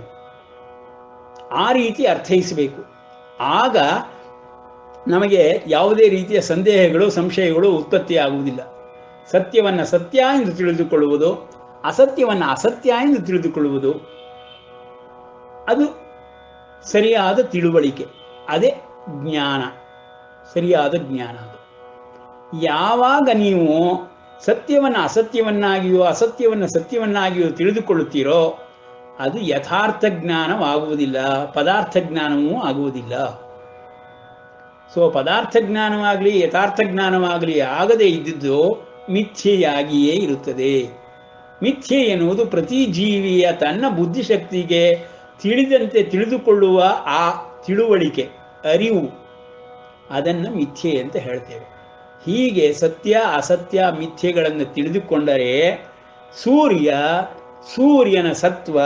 ಆ ರೀತಿ ಅರ್ಥೈಸಬೇಕು ಆಗ ನಮಗೆ ಯಾವುದೇ ರೀತಿಯ ಸಂದೇಹಗಳು ಸಂಶಯಗಳು ಉತ್ಪತ್ತಿಯಾಗುವುದಿಲ್ಲ ಸತ್ಯವನ್ನ ಸತ್ಯ ಎಂದು ತಿಳಿದುಕೊಳ್ಳುವುದು ಅಸತ್ಯವನ್ನ ಅಸತ್ಯ ಎಂದು ತಿಳಿದುಕೊಳ್ಳುವುದು ಅದು ಸರಿಯಾದ ತಿಳುವಳಿಕೆ ಅದೇ ಜ್ಞಾನ ಸರಿಯಾದ ಜ್ಞಾನ ಅದು ಯಾವಾಗ ನೀವು ಸತ್ಯವನ್ನು ಅಸತ್ಯವನ್ನಾಗಿಯೋ ಅಸತ್ಯವನ್ನು ಸತ್ಯವನ್ನಾಗಿಯೋ ತಿಳಿದುಕೊಳ್ಳುತ್ತೀರೋ ಅದು ಯಥಾರ್ಥ ಜ್ಞಾನವಾಗುವುದಿಲ್ಲ ಪದಾರ್ಥ ಜ್ಞಾನವೂ ಆಗುವುದಿಲ್ಲ ಸೊ ಪದಾರ್ಥ ಜ್ಞಾನವಾಗಲಿ ಯಥಾರ್ಥ ಜ್ಞಾನವಾಗಲಿ ಆಗದೇ ಇದ್ದಿದ್ದು ಮಿಥ್ಯೆಯಾಗಿಯೇ ಇರುತ್ತದೆ ಮಿಥ್ಯೆ ಎನ್ನುವುದು ಪ್ರತಿ ಜೀವಿಯ ತನ್ನ ಬುದ್ಧಿಶಕ್ತಿಗೆ ತಿಳಿದಂತೆ ತಿಳಿದುಕೊಳ್ಳುವ ಆ ತಿಳುವಳಿಕೆ ಅರಿವು ಅದನ್ನು ಮಿಥ್ಯೆ ಅಂತ ಹೇಳ್ತೇವೆ ಹೀಗೆ ಸತ್ಯ ಅಸತ್ಯ ಮಿಥ್ಯೆಗಳನ್ನು ತಿಳಿದುಕೊಂಡರೆ ಸೂರ್ಯ ಸೂರ್ಯನ ಸತ್ವ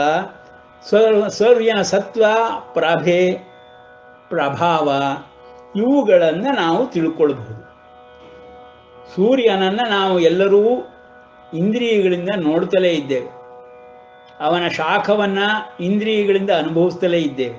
ಸೂರ್ಯನ ಸತ್ವ ಪ್ರಭೆ ಪ್ರಭಾವ ಇವುಗಳನ್ನು ನಾವು ತಿಳ್ಕೊಳ್ಬಹುದು ಸೂರ್ಯನನ್ನು ನಾವು ಎಲ್ಲರೂ ಇಂದ್ರಿಯಗಳಿಂದ ನೋಡ್ತಲೇ ಇದ್ದೇವೆ ಅವನ ಶಾಖವನ್ನ ಇಂದ್ರಿಯಗಳಿಂದ ಅನುಭವಿಸ್ತಲೇ ಇದ್ದೇವೆ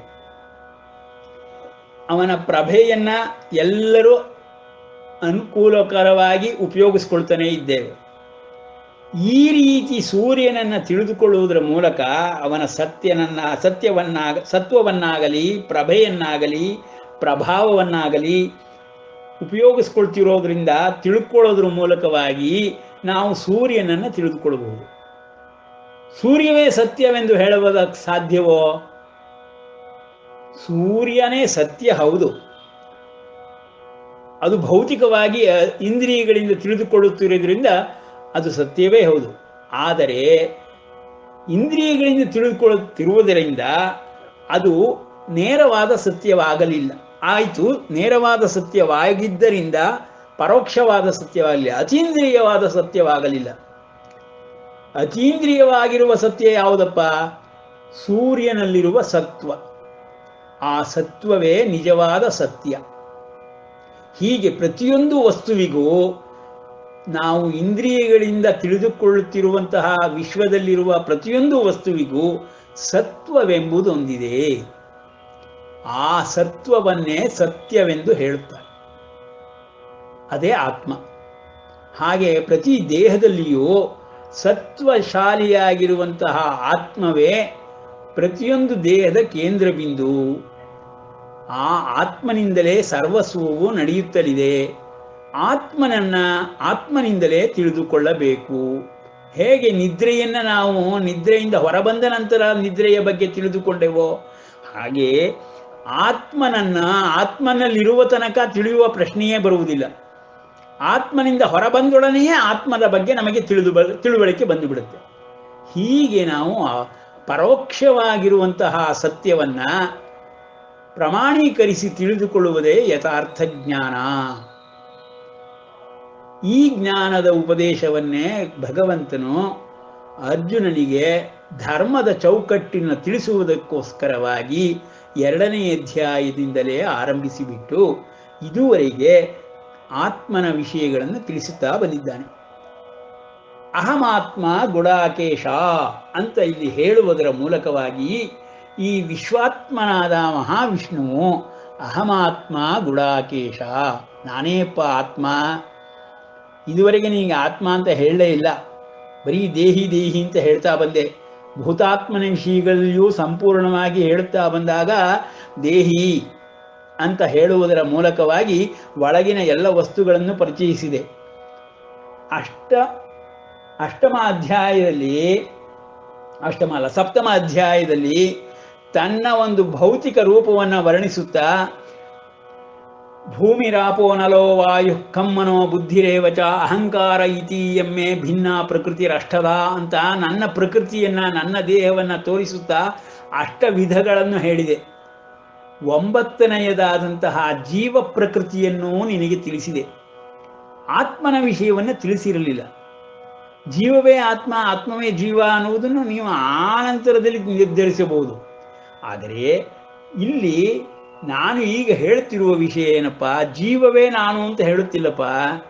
ಅವನ ಪ್ರಭೆಯನ್ನ ಎಲ್ಲರೂ ಅನುಕೂಲಕರವಾಗಿ ಉಪಯೋಗಿಸ್ಕೊಳ್ತಾನೆ ಇದ್ದೇವೆ ಈ ರೀತಿ ಸೂರ್ಯನನ್ನ ತಿಳಿದುಕೊಳ್ಳುವುದರ ಮೂಲಕ ಅವನ ಸತ್ಯನನ್ನ ಸತ್ಯವನ್ನಾಗ ಸತ್ವವನ್ನಾಗಲಿ ಪ್ರಭೆಯನ್ನಾಗಲಿ ಪ್ರಭಾವವನ್ನಾಗಲಿ ಉಪಯೋಗಿಸ್ಕೊಳ್ತಿರೋದ್ರಿಂದ ತಿಳ್ಕೊಳ್ಳೋದ್ರ ಮೂಲಕವಾಗಿ ನಾವು ಸೂರ್ಯನನ್ನು ತಿಳಿದುಕೊಳ್ಳಬಹುದು ಸೂರ್ಯವೇ ಸತ್ಯವೆಂದು ಹೇಳುವುದಕ್ಕೆ ಸಾಧ್ಯವೋ ಸೂರ್ಯನೇ ಸತ್ಯ ಹೌದು ಅದು ಭೌತಿಕವಾಗಿ ಇಂದ್ರಿಯಗಳಿಂದ ತಿಳಿದುಕೊಳ್ಳುತ್ತಿರೋದ್ರಿಂದ ಅದು ಸತ್ಯವೇ ಹೌದು ಆದರೆ ಇಂದ್ರಿಯಗಳಿಂದ ತಿಳಿದುಕೊಳ್ಳುತ್ತಿರುವುದರಿಂದ ಅದು ನೇರವಾದ ಸತ್ಯವಾಗಲಿಲ್ಲ ಆಯಿತು ನೇರವಾದ ಸತ್ಯವಾಗಿದ್ದರಿಂದ ಪರೋಕ್ಷವಾದ ಸತ್ಯವಾಗಲಿಲ್ಲ ಅತೀಂದ್ರಿಯವಾದ ಸತ್ಯವಾಗಲಿಲ್ಲ ಅತೀಂದ್ರಿಯವಾಗಿರುವ ಸತ್ಯ ಯಾವುದಪ್ಪ ಸೂರ್ಯನಲ್ಲಿರುವ ಸತ್ವ ಆ ಸತ್ವವೇ ನಿಜವಾದ ಸತ್ಯ ಹೀಗೆ ಪ್ರತಿಯೊಂದು ವಸ್ತುವಿಗೂ ನಾವು ಇಂದ್ರಿಯಗಳಿಂದ ತಿಳಿದುಕೊಳ್ಳುತ್ತಿರುವಂತಹ ವಿಶ್ವದಲ್ಲಿರುವ ಪ್ರತಿಯೊಂದು ವಸ್ತುವಿಗೂ ಸತ್ವವೆಂಬುದೊಂದಿದೆ ಆ ಸತ್ವವನ್ನೇ ಸತ್ಯವೆಂದು ಹೇಳುತ್ತಾರೆ ಅದೇ ಆತ್ಮ ಹಾಗೆ ಪ್ರತಿ ದೇಹದಲ್ಲಿಯೂ ಸತ್ವಶಾಲಿಯಾಗಿರುವಂತಹ ಆತ್ಮವೇ ಪ್ರತಿಯೊಂದು ದೇಹದ ಕೇಂದ್ರ ಬಿಂದು ಆ ಆತ್ಮನಿಂದಲೇ ಸರ್ವಸ್ವವು ನಡೆಯುತ್ತಲಿದೆ ಆತ್ಮನನ್ನ ಆತ್ಮನಿಂದಲೇ ತಿಳಿದುಕೊಳ್ಳಬೇಕು ಹೇಗೆ ನಿದ್ರೆಯನ್ನ ನಾವು ನಿದ್ರೆಯಿಂದ ಹೊರಬಂದ ನಂತರ ನಿದ್ರೆಯ ಬಗ್ಗೆ ತಿಳಿದುಕೊಂಡೆವೋ ಹಾಗೆ ಆತ್ಮನನ್ನ ಆತ್ಮನಲ್ಲಿರುವ ತನಕ ತಿಳಿಯುವ ಪ್ರಶ್ನೆಯೇ ಬರುವುದಿಲ್ಲ ಆತ್ಮನಿಂದ ಹೊರಬಂದೊಡನೆಯೇ ಆತ್ಮದ ಬಗ್ಗೆ ನಮಗೆ ತಿಳಿದು ಬ ತಿಳುವಳಿಕೆ ಬಂದುಬಿಡುತ್ತೆ ಹೀಗೆ ನಾವು ಪರೋಕ್ಷವಾಗಿರುವಂತಹ ಸತ್ಯವನ್ನ ಪ್ರಮಾಣೀಕರಿಸಿ ತಿಳಿದುಕೊಳ್ಳುವುದೇ ಯಥಾರ್ಥ ಜ್ಞಾನ ಈ ಜ್ಞಾನದ ಉಪದೇಶವನ್ನೇ ಭಗವಂತನು ಅರ್ಜುನನಿಗೆ ಧರ್ಮದ ಚೌಕಟ್ಟಿನ ತಿಳಿಸುವುದಕ್ಕೋಸ್ಕರವಾಗಿ ಎರಡನೇ ಅಧ್ಯಾಯದಿಂದಲೇ ಆರಂಭಿಸಿಬಿಟ್ಟು ಇದುವರೆಗೆ ಆತ್ಮನ ವಿಷಯಗಳನ್ನು ತಿಳಿಸುತ್ತಾ ಬಂದಿದ್ದಾನೆ ಅಹಮಾತ್ಮ ಗುಡಾಕೇಶ ಅಂತ ಇಲ್ಲಿ ಹೇಳುವುದರ ಮೂಲಕವಾಗಿ ಈ ವಿಶ್ವಾತ್ಮನಾದ ಮಹಾವಿಷ್ಣುವು ಅಹಮಾತ್ಮ ಗುಡಾಕೇಶ ನಾನೇಪ್ಪ ಆತ್ಮ ಇದುವರೆಗೆ ನಿನಗೆ ಆತ್ಮ ಅಂತ ಹೇಳಲೇ ಇಲ್ಲ ಬರೀ ದೇಹಿ ದೇಹಿ ಅಂತ ಹೇಳ್ತಾ ಬಂದೆ ಭೂತಾತ್ಮನ ವಿಷಯಗಳಲ್ಲಿಯೂ ಸಂಪೂರ್ಣವಾಗಿ ಹೇಳುತ್ತಾ ಬಂದಾಗ ದೇಹಿ ಅಂತ ಹೇಳುವುದರ ಮೂಲಕವಾಗಿ ಒಳಗಿನ ಎಲ್ಲ ವಸ್ತುಗಳನ್ನು ಪರಿಚಯಿಸಿದೆ ಅಷ್ಟ ಅಷ್ಟಮ ಅಧ್ಯಾಯದಲ್ಲಿ ಅಷ್ಟಮ ಅಲ್ಲ ಸಪ್ತಮ ಅಧ್ಯಾಯದಲ್ಲಿ ತನ್ನ ಒಂದು ಭೌತಿಕ ರೂಪವನ್ನು ವರ್ಣಿಸುತ್ತಾ ಭೂಮಿರಾಪೋ ನಲೋ ವಾಯು ಕಮ್ಮನೋ ಬುದ್ಧಿರೇವಚ ಅಹಂಕಾರ ಇತಿ ಎಮ್ಮೆ ಭಿನ್ನ ಪ್ರಕೃತಿರಷ್ಟದ ಅಂತ ನನ್ನ ಪ್ರಕೃತಿಯನ್ನ ನನ್ನ ದೇಹವನ್ನು ತೋರಿಸುತ್ತಾ ಅಷ್ಟ ವಿಧಗಳನ್ನು ಹೇಳಿದೆ ಒಂಬತ್ತನೆಯದಾದಂತಹ ಜೀವ ಪ್ರಕೃತಿಯನ್ನು ನಿನಗೆ ತಿಳಿಸಿದೆ ಆತ್ಮನ ವಿಷಯವನ್ನು ತಿಳಿಸಿರಲಿಲ್ಲ ಜೀವವೇ ಆತ್ಮ ಆತ್ಮವೇ ಜೀವ ಅನ್ನುವುದನ್ನು ನೀವು ಆನಂತರದಲ್ಲಿ ನಿರ್ಧರಿಸಬಹುದು ಆದರೆ ಇಲ್ಲಿ ನಾನು ಈಗ ಹೇಳುತ್ತಿರುವ ವಿಷಯ ಏನಪ್ಪ ಜೀವವೇ ನಾನು ಅಂತ ಹೇಳುತ್ತಿಲ್ಲಪ್ಪ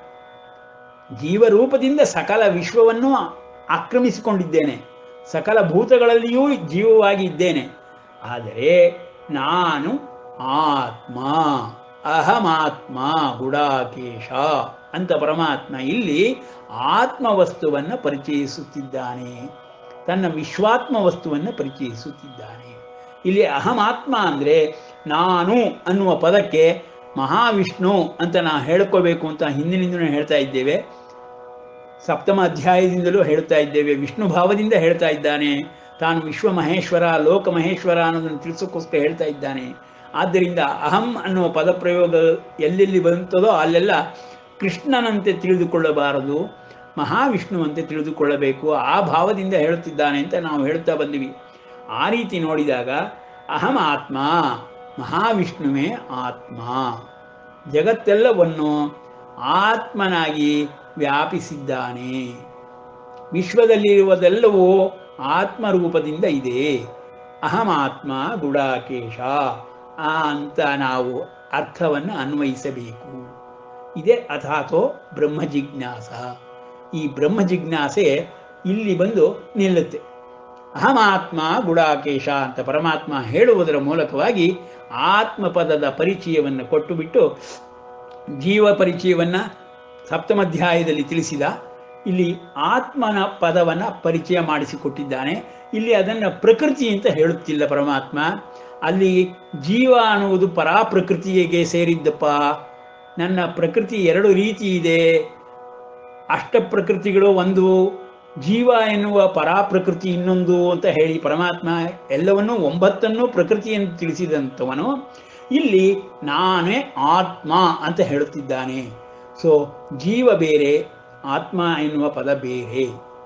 ಜೀವರೂಪದಿಂದ ಸಕಲ ವಿಶ್ವವನ್ನು ಆಕ್ರಮಿಸಿಕೊಂಡಿದ್ದೇನೆ ಸಕಲ ಭೂತಗಳಲ್ಲಿಯೂ ಜೀವವಾಗಿ ಇದ್ದೇನೆ ಆದರೆ ನಾನು ಆತ್ಮ ಅಹಮಾತ್ಮ ಗುಡಾಕೇಶ ಅಂತ ಪರಮಾತ್ಮ ಇಲ್ಲಿ ಆತ್ಮ ವಸ್ತುವನ್ನು ಪರಿಚಯಿಸುತ್ತಿದ್ದಾನೆ ತನ್ನ ವಿಶ್ವಾತ್ಮ ವಸ್ತುವನ್ನು ಪರಿಚಯಿಸುತ್ತಿದ್ದಾನೆ ಇಲ್ಲಿ ಅಹಮಾತ್ಮ ಅಂದರೆ ನಾನು ಅನ್ನುವ ಪದಕ್ಕೆ ಮಹಾವಿಷ್ಣು ಅಂತ ನಾವು ಹೇಳ್ಕೋಬೇಕು ಅಂತ ಹಿಂದಿನಿಂದಲೂ ಹೇಳ್ತಾ ಇದ್ದೇವೆ ಸಪ್ತಮ ಅಧ್ಯಾಯದಿಂದಲೂ ಹೇಳ್ತಾ ಇದ್ದೇವೆ ವಿಷ್ಣು ಭಾವದಿಂದ ಹೇಳ್ತಾ ಇದ್ದಾನೆ ತಾನು ವಿಶ್ವ ಮಹೇಶ್ವರ ಲೋಕ ಮಹೇಶ್ವರ ಅನ್ನೋದನ್ನು ತಿಳಿಸೋಕ್ಕೋಸ್ಕರ ಹೇಳ್ತಾ ಇದ್ದಾನೆ ಆದ್ದರಿಂದ ಅಹಂ ಅನ್ನುವ ಪದಪ್ರಯೋಗ ಎಲ್ಲೆಲ್ಲಿ ಬಂತದೋ ಅಲ್ಲೆಲ್ಲ ಕೃಷ್ಣನಂತೆ ತಿಳಿದುಕೊಳ್ಳಬಾರದು ಮಹಾವಿಷ್ಣುವಂತೆ ತಿಳಿದುಕೊಳ್ಳಬೇಕು ಆ ಭಾವದಿಂದ ಹೇಳುತ್ತಿದ್ದಾನೆ ಅಂತ ನಾವು ಹೇಳ್ತಾ ಬಂದಿವಿ ಆ ರೀತಿ ನೋಡಿದಾಗ ಅಹಂ ಆತ್ಮ ಮಹಾವಿಷ್ಣುವೇ ಆತ್ಮ ಜಗತ್ತೆಲ್ಲವನ್ನು ಆತ್ಮನಾಗಿ ವ್ಯಾಪಿಸಿದ್ದಾನೆ ವಿಶ್ವದಲ್ಲಿರುವುದೆಲ್ಲವೂ ಆತ್ಮರೂಪದಿಂದ ಇದೆ ಅಹಮಾತ್ಮ ಗುಡಾಕೇಶ ಆ ಅಂತ ನಾವು ಅರ್ಥವನ್ನು ಅನ್ವಯಿಸಬೇಕು ಇದೇ ಅಥಾತೋ ಬ್ರಹ್ಮ ಜಿಜ್ಞಾಸ ಈ ಬ್ರಹ್ಮ ಜಿಜ್ಞಾಸೆ ಇಲ್ಲಿ ಬಂದು ನಿಲ್ಲುತ್ತೆ ಅಹಮಾತ್ಮ ಗುಡಾಕೇಶ ಅಂತ ಪರಮಾತ್ಮ ಹೇಳುವುದರ ಮೂಲಕವಾಗಿ ಆತ್ಮ ಪದದ ಪರಿಚಯವನ್ನು ಕೊಟ್ಟುಬಿಟ್ಟು ಜೀವ ಪರಿಚಯವನ್ನು ಸಪ್ತಮಾಧ್ಯಾಯದಲ್ಲಿ ತಿಳಿಸಿದ ಇಲ್ಲಿ ಆತ್ಮನ ಪದವನ್ನು ಪರಿಚಯ ಮಾಡಿಸಿಕೊಟ್ಟಿದ್ದಾನೆ ಇಲ್ಲಿ ಅದನ್ನು ಪ್ರಕೃತಿ ಅಂತ ಹೇಳುತ್ತಿಲ್ಲ ಪರಮಾತ್ಮ ಅಲ್ಲಿ ಜೀವ ಅನ್ನುವುದು ಪರಾ ಪ್ರಕೃತಿಗೆ ಸೇರಿದ್ದಪ್ಪ ನನ್ನ ಪ್ರಕೃತಿ ಎರಡು ರೀತಿ ಇದೆ ಅಷ್ಟ ಪ್ರಕೃತಿಗಳು ಒಂದು ಜೀವ ಎನ್ನುವ ಪರಾ ಪ್ರಕೃತಿ ಇನ್ನೊಂದು ಅಂತ ಹೇಳಿ ಪರಮಾತ್ಮ ಎಲ್ಲವನ್ನೂ ಒಂಬತ್ತನ್ನು ಪ್ರಕೃತಿಯನ್ನು ತಿಳಿಸಿದಂಥವನು ಇಲ್ಲಿ ನಾನೇ ಆತ್ಮ ಅಂತ ಹೇಳುತ್ತಿದ್ದಾನೆ ಸೊ ಜೀವ ಬೇರೆ ಆತ್ಮ ಎನ್ನುವ ಪದ ಬೇರೆ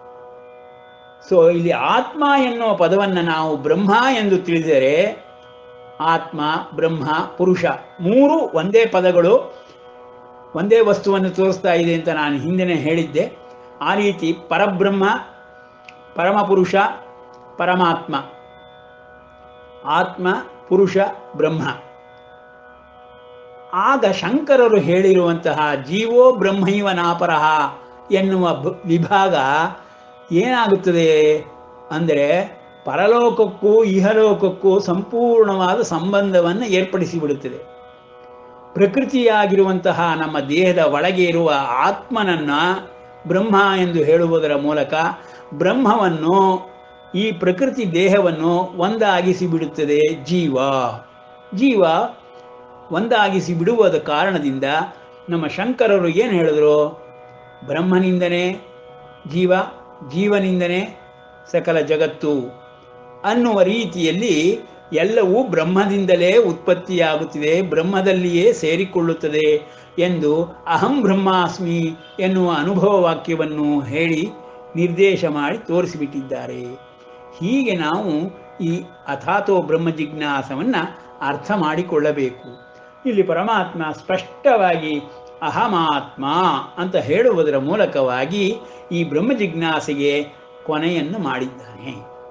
ಸೊ ಇಲ್ಲಿ ಆತ್ಮ ಎನ್ನುವ ಪದವನ್ನು ನಾವು ಬ್ರಹ್ಮ ಎಂದು ತಿಳಿದರೆ ಆತ್ಮ ಬ್ರಹ್ಮ ಪುರುಷ ಮೂರು ಒಂದೇ ಪದಗಳು ಒಂದೇ ವಸ್ತುವನ್ನು ತೋರಿಸ್ತಾ ಇದೆ ಅಂತ ನಾನು ಹಿಂದೆನೇ ಹೇಳಿದ್ದೆ ಆ ರೀತಿ ಪರಬ್ರಹ್ಮ ಪರಮಪುರುಷ ಪರಮಾತ್ಮ ಆತ್ಮ ಪುರುಷ ಬ್ರಹ್ಮ ಆಗ ಶಂಕರರು ಹೇಳಿರುವಂತಹ ಜೀವೋ ಬ್ರಹ್ಮೈವ ನಾಪರಹ ಎನ್ನುವ ಬ- ವಿಭಾಗ ಏನಾಗುತ್ತದೆ ಅಂದರೆ ಪರಲೋಕಕ್ಕೂ ಇಹಲೋಕಕ್ಕೂ ಸಂಪೂರ್ಣವಾದ ಸಂಬಂಧವನ್ನು ಏರ್ಪಡಿಸಿ ಬಿಡುತ್ತದೆ ಪ್ರಕೃತಿಯಾಗಿರುವಂತಹ ನಮ್ಮ ದೇಹದ ಒಳಗೆ ಇರುವ ಆತ್ಮನನ್ನ ಬ್ರಹ್ಮ ಎಂದು ಹೇಳುವುದರ ಮೂಲಕ ಬ್ರಹ್ಮವನ್ನು ಈ ಪ್ರಕೃತಿ ದೇಹವನ್ನು ಒಂದಾಗಿಸಿ ಬಿಡುತ್ತದೆ ಜೀವ ಜೀವ ಒಂದಾಗಿಸಿ ಬಿಡುವುದ ಕಾರಣದಿಂದ ನಮ್ಮ ಶಂಕರರು ಏನು ಹೇಳಿದ್ರು ಬ್ರಹ್ಮನಿಂದನೇ ಜೀವ ಜೀವನಿಂದನೇ ಸಕಲ ಜಗತ್ತು ಅನ್ನುವ ರೀತಿಯಲ್ಲಿ ಎಲ್ಲವೂ ಬ್ರಹ್ಮದಿಂದಲೇ ಉತ್ಪತ್ತಿಯಾಗುತ್ತಿದೆ ಬ್ರಹ್ಮದಲ್ಲಿಯೇ ಸೇರಿಕೊಳ್ಳುತ್ತದೆ ಎಂದು ಅಹಂ ಬ್ರಹ್ಮಾಸ್ಮಿ ಎನ್ನುವ ಅನುಭವ ವಾಕ್ಯವನ್ನು ಹೇಳಿ ನಿರ್ದೇಶ ಮಾಡಿ ತೋರಿಸಿಬಿಟ್ಟಿದ್ದಾರೆ ಹೀಗೆ ನಾವು ಈ ಅಥಾತೋ ಬ್ರಹ್ಮ ಜಿಜ್ಞಾಸವನ್ನು ಅರ್ಥ ಮಾಡಿಕೊಳ್ಳಬೇಕು ಇಲ್ಲಿ ಪರಮಾತ್ಮ ಸ್ಪಷ್ಟವಾಗಿ ಅಹಮಾತ್ಮ ಅಂತ ಹೇಳುವುದರ ಮೂಲಕವಾಗಿ ಈ ಬ್ರಹ್ಮ ಜಿಜ್ಞಾಸೆಗೆ ಕೊನೆಯನ್ನು ಮಾಡಿದ್ದಾನೆ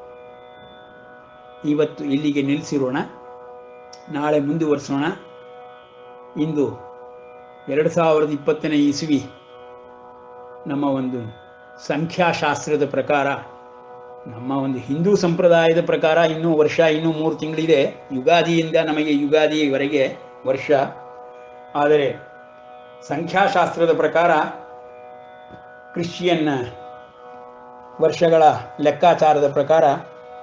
ಇವತ್ತು ಇಲ್ಲಿಗೆ ನಿಲ್ಲಿಸಿರೋಣ ನಾಳೆ ಮುಂದುವರಿಸೋಣ ಇಂದು ಎರಡು ಸಾವಿರದ ಇಪ್ಪತ್ತನೇ ಇಸುವಿ ನಮ್ಮ ಒಂದು ಸಂಖ್ಯಾಶಾಸ್ತ್ರದ ಪ್ರಕಾರ ನಮ್ಮ ಒಂದು ಹಿಂದೂ ಸಂಪ್ರದಾಯದ ಪ್ರಕಾರ ಇನ್ನೂ ವರ್ಷ ಇನ್ನೂ ಮೂರು ತಿಂಗಳಿದೆ ಯುಗಾದಿಯಿಂದ ನಮಗೆ ಯುಗಾದಿಯವರೆಗೆ ವರ್ಷ ಆದರೆ ಸಂಖ್ಯಾಶಾಸ್ತ್ರದ ಪ್ರಕಾರ ಕ್ರಿಶ್ಚಿಯನ್ ವರ್ಷಗಳ ಲೆಕ್ಕಾಚಾರದ ಪ್ರಕಾರ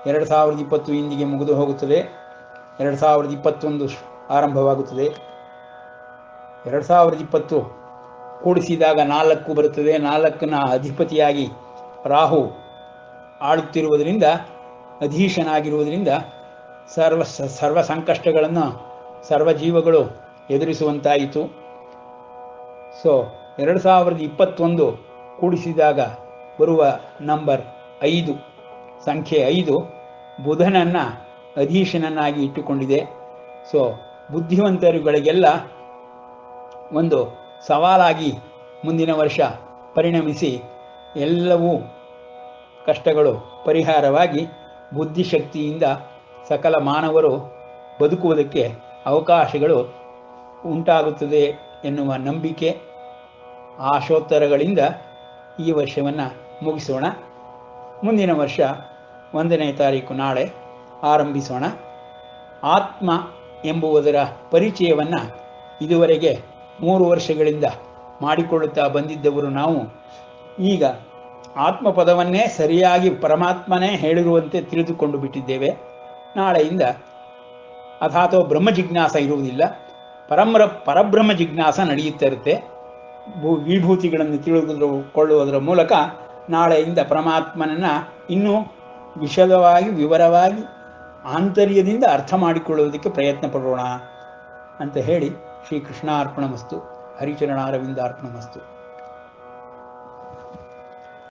ಎರಡು ಸಾವಿರದ ಇಪ್ಪತ್ತು ಇಂದಿಗೆ ಮುಗಿದು ಹೋಗುತ್ತದೆ ಎರಡು ಸಾವಿರದ ಇಪ್ಪತ್ತೊಂದು ಶ್- ಆರಂಭವಾಗುತ್ತದೆ ಎರಡು ಸಾವಿರದ ಇಪ್ಪತ್ತು ಕೂಡಿಸಿದಾಗ ನಾಲ್ಕು ಬರುತ್ತದೆ ನಾಲ್ಕನ ಅಧಿಪತಿಯಾಗಿ ರಾಹು ಆಳುತ್ತಿರುವುದರಿಂದ ಅಧೀಶನಾಗಿರುವುದರಿಂದ ಸರ್ವ ಸ- ಸರ್ವ ಸಂಕಷ್ಟಗಳನ್ನು ಸರ್ವ ಜೀವಗಳು ಎದುರಿಸುವಂತಾಯಿತು ಸೊ ಎರಡು ಸಾವಿರದ ಇಪ್ಪತ್ತೊಂದು ಕೂಡಿಸಿದಾಗ ಬರುವ ನಂಬರ್ ಐದು ಸಂಖ್ಯೆ ಐದು ಬುಧನನ್ನು ಅಧೀಶನನ್ನಾಗಿ ಇಟ್ಟುಕೊಂಡಿದೆ ಸೊ ಬುದ್ಧಿವಂತರುಗಳಿಗೆಲ್ಲ ಒಂದು ಸವಾಲಾಗಿ ಮುಂದಿನ ವರ್ಷ ಪರಿಣಮಿಸಿ ಎಲ್ಲವೂ ಕಷ್ಟಗಳು ಪರಿಹಾರವಾಗಿ ಬುದ್ಧಿಶಕ್ತಿಯಿಂದ ಸಕಲ ಮಾನವರು ಬದುಕುವುದಕ್ಕೆ ಅವಕಾಶಗಳು ಉಂಟಾಗುತ್ತದೆ ಎನ್ನುವ ನಂಬಿಕೆ ಆಶೋತ್ತರಗಳಿಂದ ಈ ವರ್ಷವನ್ನು ಮುಗಿಸೋಣ ಮುಂದಿನ ವರ್ಷ ಒಂದನೇ ತಾರೀಕು ನಾಳೆ ಆರಂಭಿಸೋಣ ಆತ್ಮ ಎಂಬುವುದರ ಪರಿಚಯವನ್ನು ಇದುವರೆಗೆ ಮೂರು ವರ್ಷಗಳಿಂದ ಮಾಡಿಕೊಳ್ಳುತ್ತಾ ಬಂದಿದ್ದವರು ನಾವು ಈಗ ಆತ್ಮ ಪದವನ್ನೇ ಸರಿಯಾಗಿ ಪರಮಾತ್ಮನೇ ಹೇಳಿರುವಂತೆ ತಿಳಿದುಕೊಂಡು ಬಿಟ್ಟಿದ್ದೇವೆ ನಾಳೆಯಿಂದ ಅಥಾತೋ ಬ್ರಹ್ಮ ಜಿಜ್ಞಾಸ ಇರುವುದಿಲ್ಲ ಪರಮ್ರ ಪರಬ್ರಹ್ಮ ಜಿಜ್ಞಾಸ ನಡೆಯುತ್ತಾ ಇರುತ್ತೆ ಭೂ ವಿಭೂತಿಗಳನ್ನು ತಿಳಿದುಕೊಳ್ಳುವುದರ ಮೂಲಕ ನಾಳೆಯಿಂದ ಪರಮಾತ್ಮನನ್ನು ಇನ್ನೂ ವಿಶದವಾಗಿ ವಿವರವಾಗಿ ಆಂತರ್ಯದಿಂದ ಅರ್ಥ ಮಾಡಿಕೊಳ್ಳುವುದಕ್ಕೆ ಪ್ರಯತ್ನ ಪಡೋಣ ಅಂತ ಹೇಳಿ ಶ್ರೀ ಕೃಷ್ಣಾರ್ಪಣ ಮಸ್ತು ಹರಿಚರಣಾರವಿಂದಾರ್ಪಣ ಮಸ್ತು